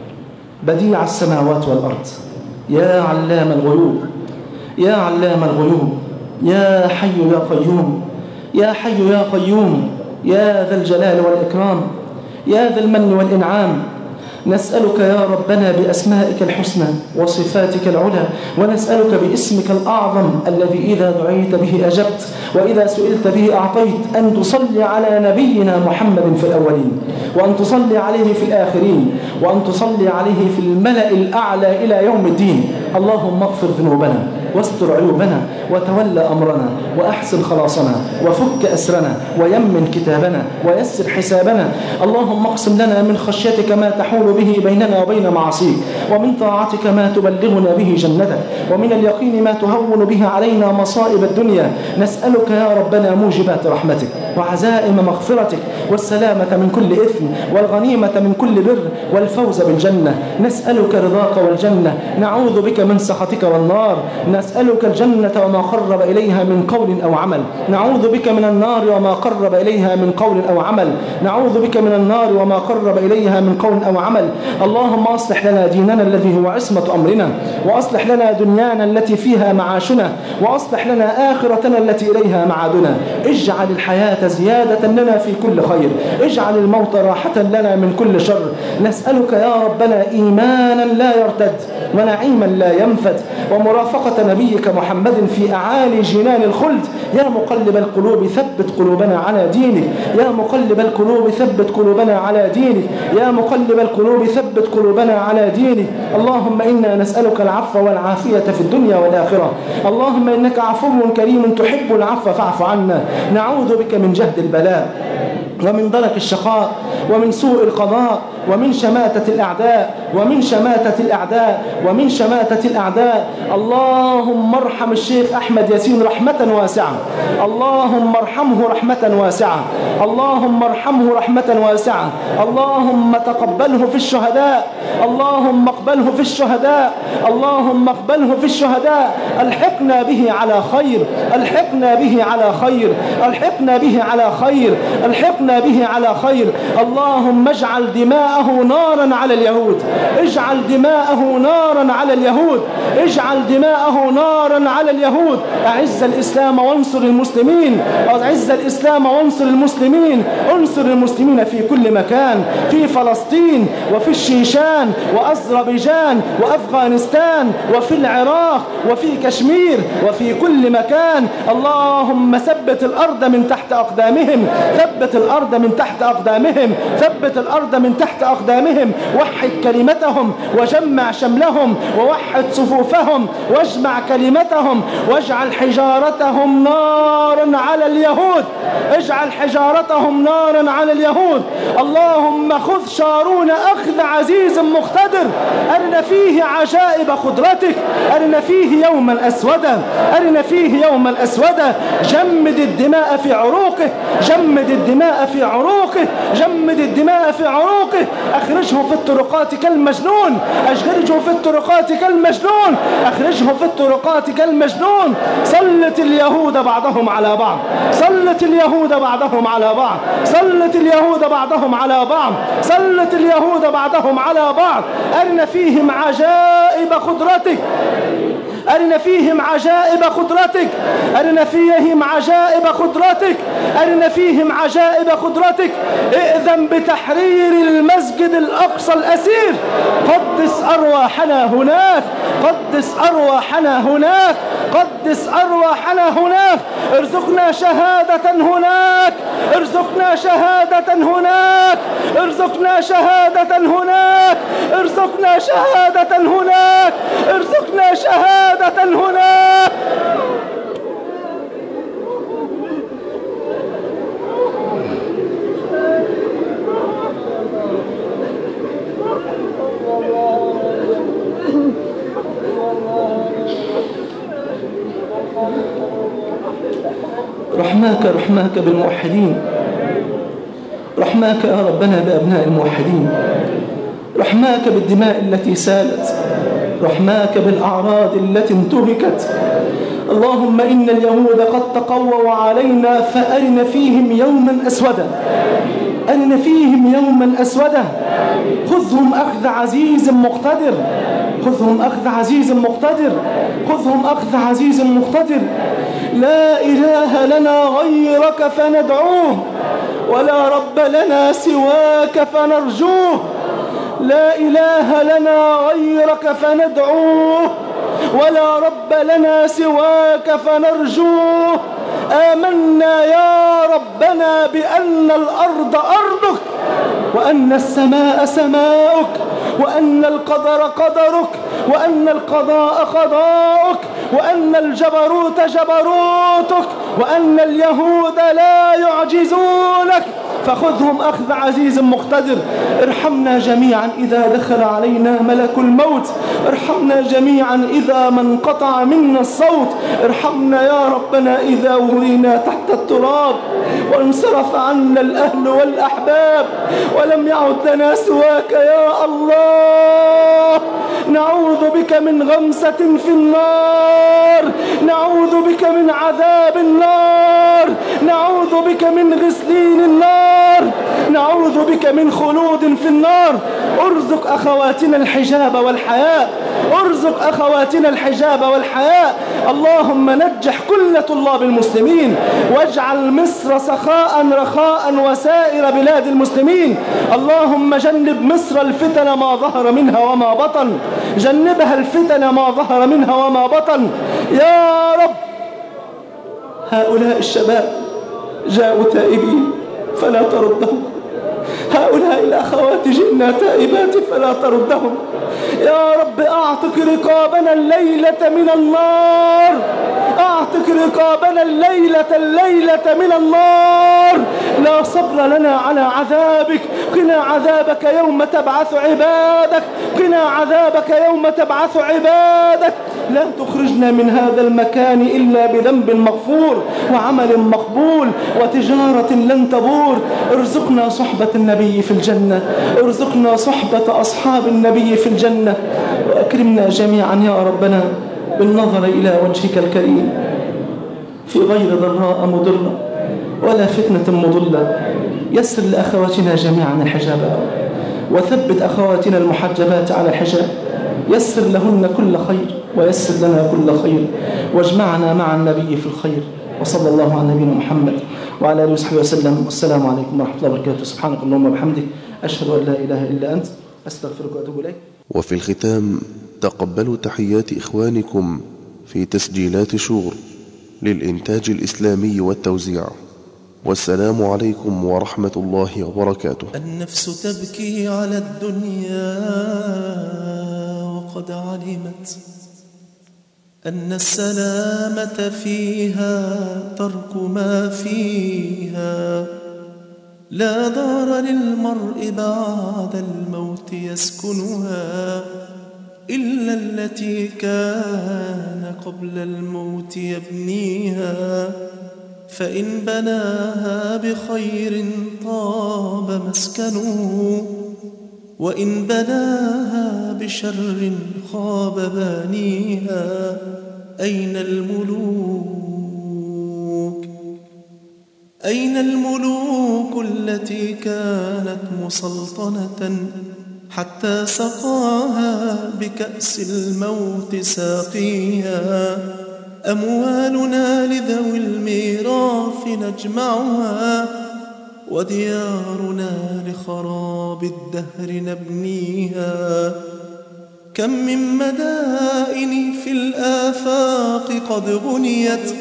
Speaker 2: بديع السماوات والأرض يا علام الغيوب يا علام الغيوب يا حي يا قيوم يا حي يا قيوم يا ذا الجلال والإكرام يا ذا المن والإنعام نسألك يا ربنا بأسمائك الحسنى وصفاتك العلى ونسألك باسمك الأعظم الذي إذا دعيت به أجبت وإذا سئلت به أعطيت أن تصلي على نبينا محمد في الأولين وأن تصلي عليه في الآخرين وأن تصلي عليه في الملأ الأعلى إلى يوم الدين اللهم اغفر ذنوبنا واستر عيوبنا وتولى أمرنا وأحسن خلاصنا وفك أسرنا ويمن كتابنا ويسر حسابنا اللهم اقسم لنا من خشيتك ما تحول به بيننا وبين معاصيك ومن طاعتك ما تبلغنا به جنتك ومن اليقين ما تهون به علينا مصائب الدنيا نسألك يا ربنا موجبات رحمتك وعزائم مغفرتك والسلامة من كل إثم والغنيمة من كل بر والفوز بالجنة نسألك رضاك والجنة نعوذ بك من سخطك والنار نسألك الجنة وما قرب إليها من قول أو عمل نعوذ بك من النار وما قرب إليها من قول أو عمل نعوذ بك من النار وما قرب إليها من قول أو عمل اللهم أصلح لنا ديننا الذي هو عصمة أمرنا وأصلح لنا دنيانا التي فيها معاشنا وأصلح لنا آخرتنا التي إليها معادنا اجعل الحياة زيادة لنا في كل خير اجعل الموت راحة لنا من كل شر نسألك يا ربنا إيمانا لا يرتد ونعيما لا ينفد ومرافقة نبيك محمد في أعالي جنان الخلد يا مقلب القلوب ثبت قلوبنا على دينك يا مقلب القلوب ثبت قلوبنا على دينك يا مقلب القلوب ثبت قلوبنا على دينك اللهم إنا نسألك العفو والعافية في الدنيا والآخرة اللهم إنك عفو كريم تحب العفو فاعف عنا نعوذ بك من جهد البلاء ومن درك الشقاء ومن سوء القضاء ومن شماتة الأعداء ومن شماتة الأعداء ومن شماتة الأعداء اللهم ارحم الشيخ أحمد ياسين رحمة واسعة اللهم ارحمه رحمة واسعة اللهم ارحمه رحمة واسعة اللهم تقبله في الشهداء اللهم اقبله في الشهداء اللهم اقبله في الشهداء الحقنا به على خير الحقنا به على خير الحقنا به على خير الحقنا به على خير اللهم اجعل دماءه نارا على اليهود اجعل دماءه نارا على اليهود اجعل دماءه نارا على اليهود اعز الاسلام وانصر المسلمين اعز الاسلام وانصر المسلمين انصر المسلمين في كل مكان في فلسطين وفي الشيشان واذربيجان وافغانستان وفي العراق وفي كشمير وفي كل مكان اللهم ثبت الارض من تحت اقدامهم ثبت الارض من تحت اقدامهم ثبت الارض من تحت اقدامهم وحد كلمتهم وجمع شملهم ووحد صفوفهم واجمع كلمتهم واجعل حجارتهم نارا على اليهود اجعل حجارتهم نارا على اليهود اللهم خذ شارون اخذ عزيز مقتدر ارنا فيه عجائب قدرتك ارنا فيه يوما اسودا ارنا فيه يوما اسودا جمد الدماء في عروقه جمد الدماء في عروقه جمد الدماء في عروقه اخرجه في الطرقات كالمجنون اخرجه في الطرقات كالمجنون اخرجه في الطرقات كالمجنون سلت اليهود بعضهم على بعض سلت اليهود بعضهم على بعض سلت اليهود بعضهم على بعض سلت اليهود بعضهم على بعض أرن فيهم عجائب قدرتك أرن فيهم عجائب قدرتك أرن فيهم عجائب قدرتك أرن فيهم عجائب قدرتك ائذن بتحرير المسجد الأقصى الأسير قدس أرواحنا هناك قدس أرواحنا هناك قدس أرواحنا هناك ارزقنا شهادة هناك ارزقنا شهادة هناك ارزقنا شهادة هناك ارزقنا شهادة هناك ارزقنا شهادة هناك رحماك رحماك بالموحدين رحماك يا ربنا بأبناء الموحدين رحماك بالدماء التي سالت رحماك بالأعراض التي انتهكت اللهم إن اليهود قد تقووا علينا فأرن فيهم يوما أسودا أرن فيهم يوما أسودا خذهم أخذ عزيز مقتدر خذهم أخذ عزيز مقتدر خذهم أخذ عزيز مقتدر لا إله لنا غيرك فندعوه ولا رب لنا سواك فنرجوه لا إله لنا غيرك فندعوه ولا رب لنا سواك فنرجوه آمنا يا ربنا بأن الأرض أرضك وأن السماء سماؤك وأن القدر قدرك وأن القضاء قضاؤك وأن الجبروت جبروتك وأن اليهود لا يعجزونك فخذهم أخذ عزيز مقتدر ارحمنا جميعا إذا دخل علينا ملك الموت ارحمنا جميعا إذا ما انقطع منا الصوت ارحمنا يا ربنا إذا ورينا تحت التراب وانصرف عنا الأهل والأحباب ولم يعد لنا سواك يا الله نعوذ بك من غمسة في النار نعوذ بك من عذاب النار نعوذ بك من غسلين النار النار نعوذ بك من خلود في النار ارزق أخواتنا الحجاب والحياء ارزق أخواتنا الحجاب والحياء اللهم نجح كل طلاب المسلمين واجعل مصر سخاء رخاء وسائر بلاد المسلمين اللهم جنب مصر الفتن ما ظهر منها وما بطن جنبها الفتن ما ظهر منها وما بطن يا رب هؤلاء الشباب جاءوا تائبين فلا تردهم هؤلاء الأخوات جئنا تائبات فلا تردهم يا رب أعتق رقابنا الليلة من النار أعتق رقابنا الليلة الليلة من النار لا صبر لنا على عذابك قنا عذابك يوم تبعث عبادك قنا عذابك يوم تبعث عبادك لا تخرجنا من هذا المكان إلا بذنب مغفور وعمل مقبول وتجارة لن تبور ارزقنا صحبة النبي في الجنة ارزقنا صحبة أصحاب النبي في الجنة وأكرمنا جميعا يا ربنا بالنظر إلى وجهك الكريم في غير ضراء مضرة ولا فتنة مضلة يسر لأخواتنا جميعا الحجاب وثبت أخواتنا المحجبات على الحجاب يسر لهن كل خير ويسر لنا كل خير واجمعنا مع النبي في الخير وصلى الله على نبينا محمد وعلى اله وصحبه وسلم والسلام عليكم ورحمه الله وبركاته سبحانك اللهم وبحمدك اشهد ان لا اله الا انت استغفرك واتوب اليك
Speaker 6: وفي الختام تقبلوا تحيات إخوانكم في تسجيلات شور للإنتاج الإسلامي والتوزيع والسلام عليكم ورحمة الله وبركاته
Speaker 7: النفس تبكي على الدنيا وقد علمت أن السلامة فيها ترك ما فيها لا دار للمرء بعد الموت يسكنها إلا التي كان قبل الموت يبنيها فإن بناها بخير طاب مسكنه وإن بناها بشر خاب بانيها أين الملوك أين الملوك التي كانت مسلطنة حتى سقاها بكأس الموت ساقيها أموالنا لذوي الميراث نجمعها وديارنا لخراب الدهر نبنيها كم من مدائن في الآفاق قد بنيت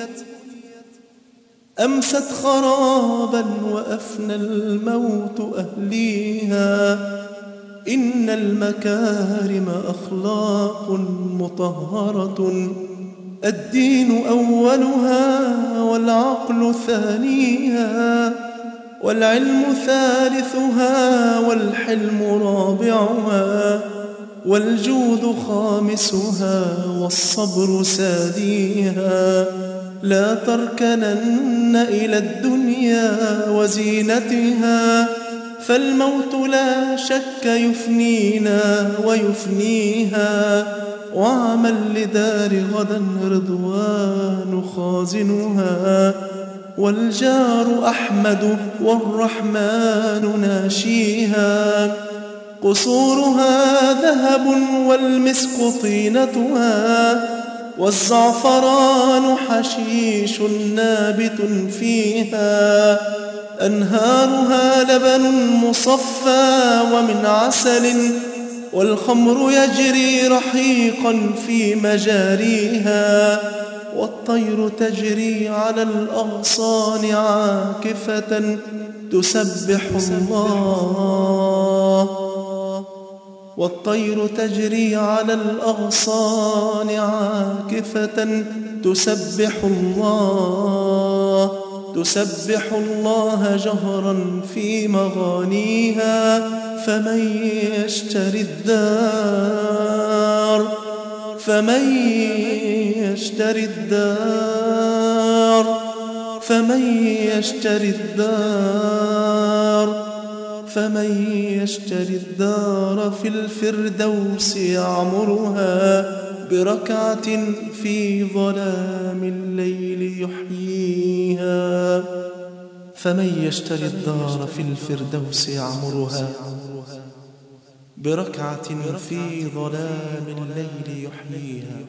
Speaker 7: أمست خرابا وأفنى الموت أهليها إن المكارم أخلاق مطهرة الدين أولها والعقل ثانيها والعلم ثالثها والحلم رابعها والجود خامسها والصبر ساديها لا تركنن إلى الدنيا وزينتها فالموت لا شك يفنينا ويفنيها واعمل لدار غدا رضوان خازنها والجار أحمد والرحمن ناشيها قصورها ذهب والمسك طينتها والزعفران حشيش نابت فيها أنهارها لبن مصفى ومن عسل والخمر يجري رحيقا في مجاريها والطير تجري على الأغصان عاكفة تسبح الله والطير تجري على الأغصان عاكفة تسبح الله تسبح الله جهرا في مغانيها فمن يشتري الدار فمن يشتري الدار فمن يشتري الدار فمن يشتري الدار في الفردوس يعمرها بركعة في ظلام الليل يحييها فمن يشتري الدار في الفردوس يعمرها بركعة في ظلام الليل يحييها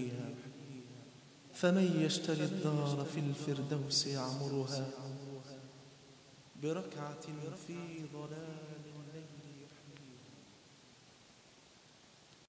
Speaker 7: فمن يشتري الدار في الفردوس يعمرها بركعة في ظلام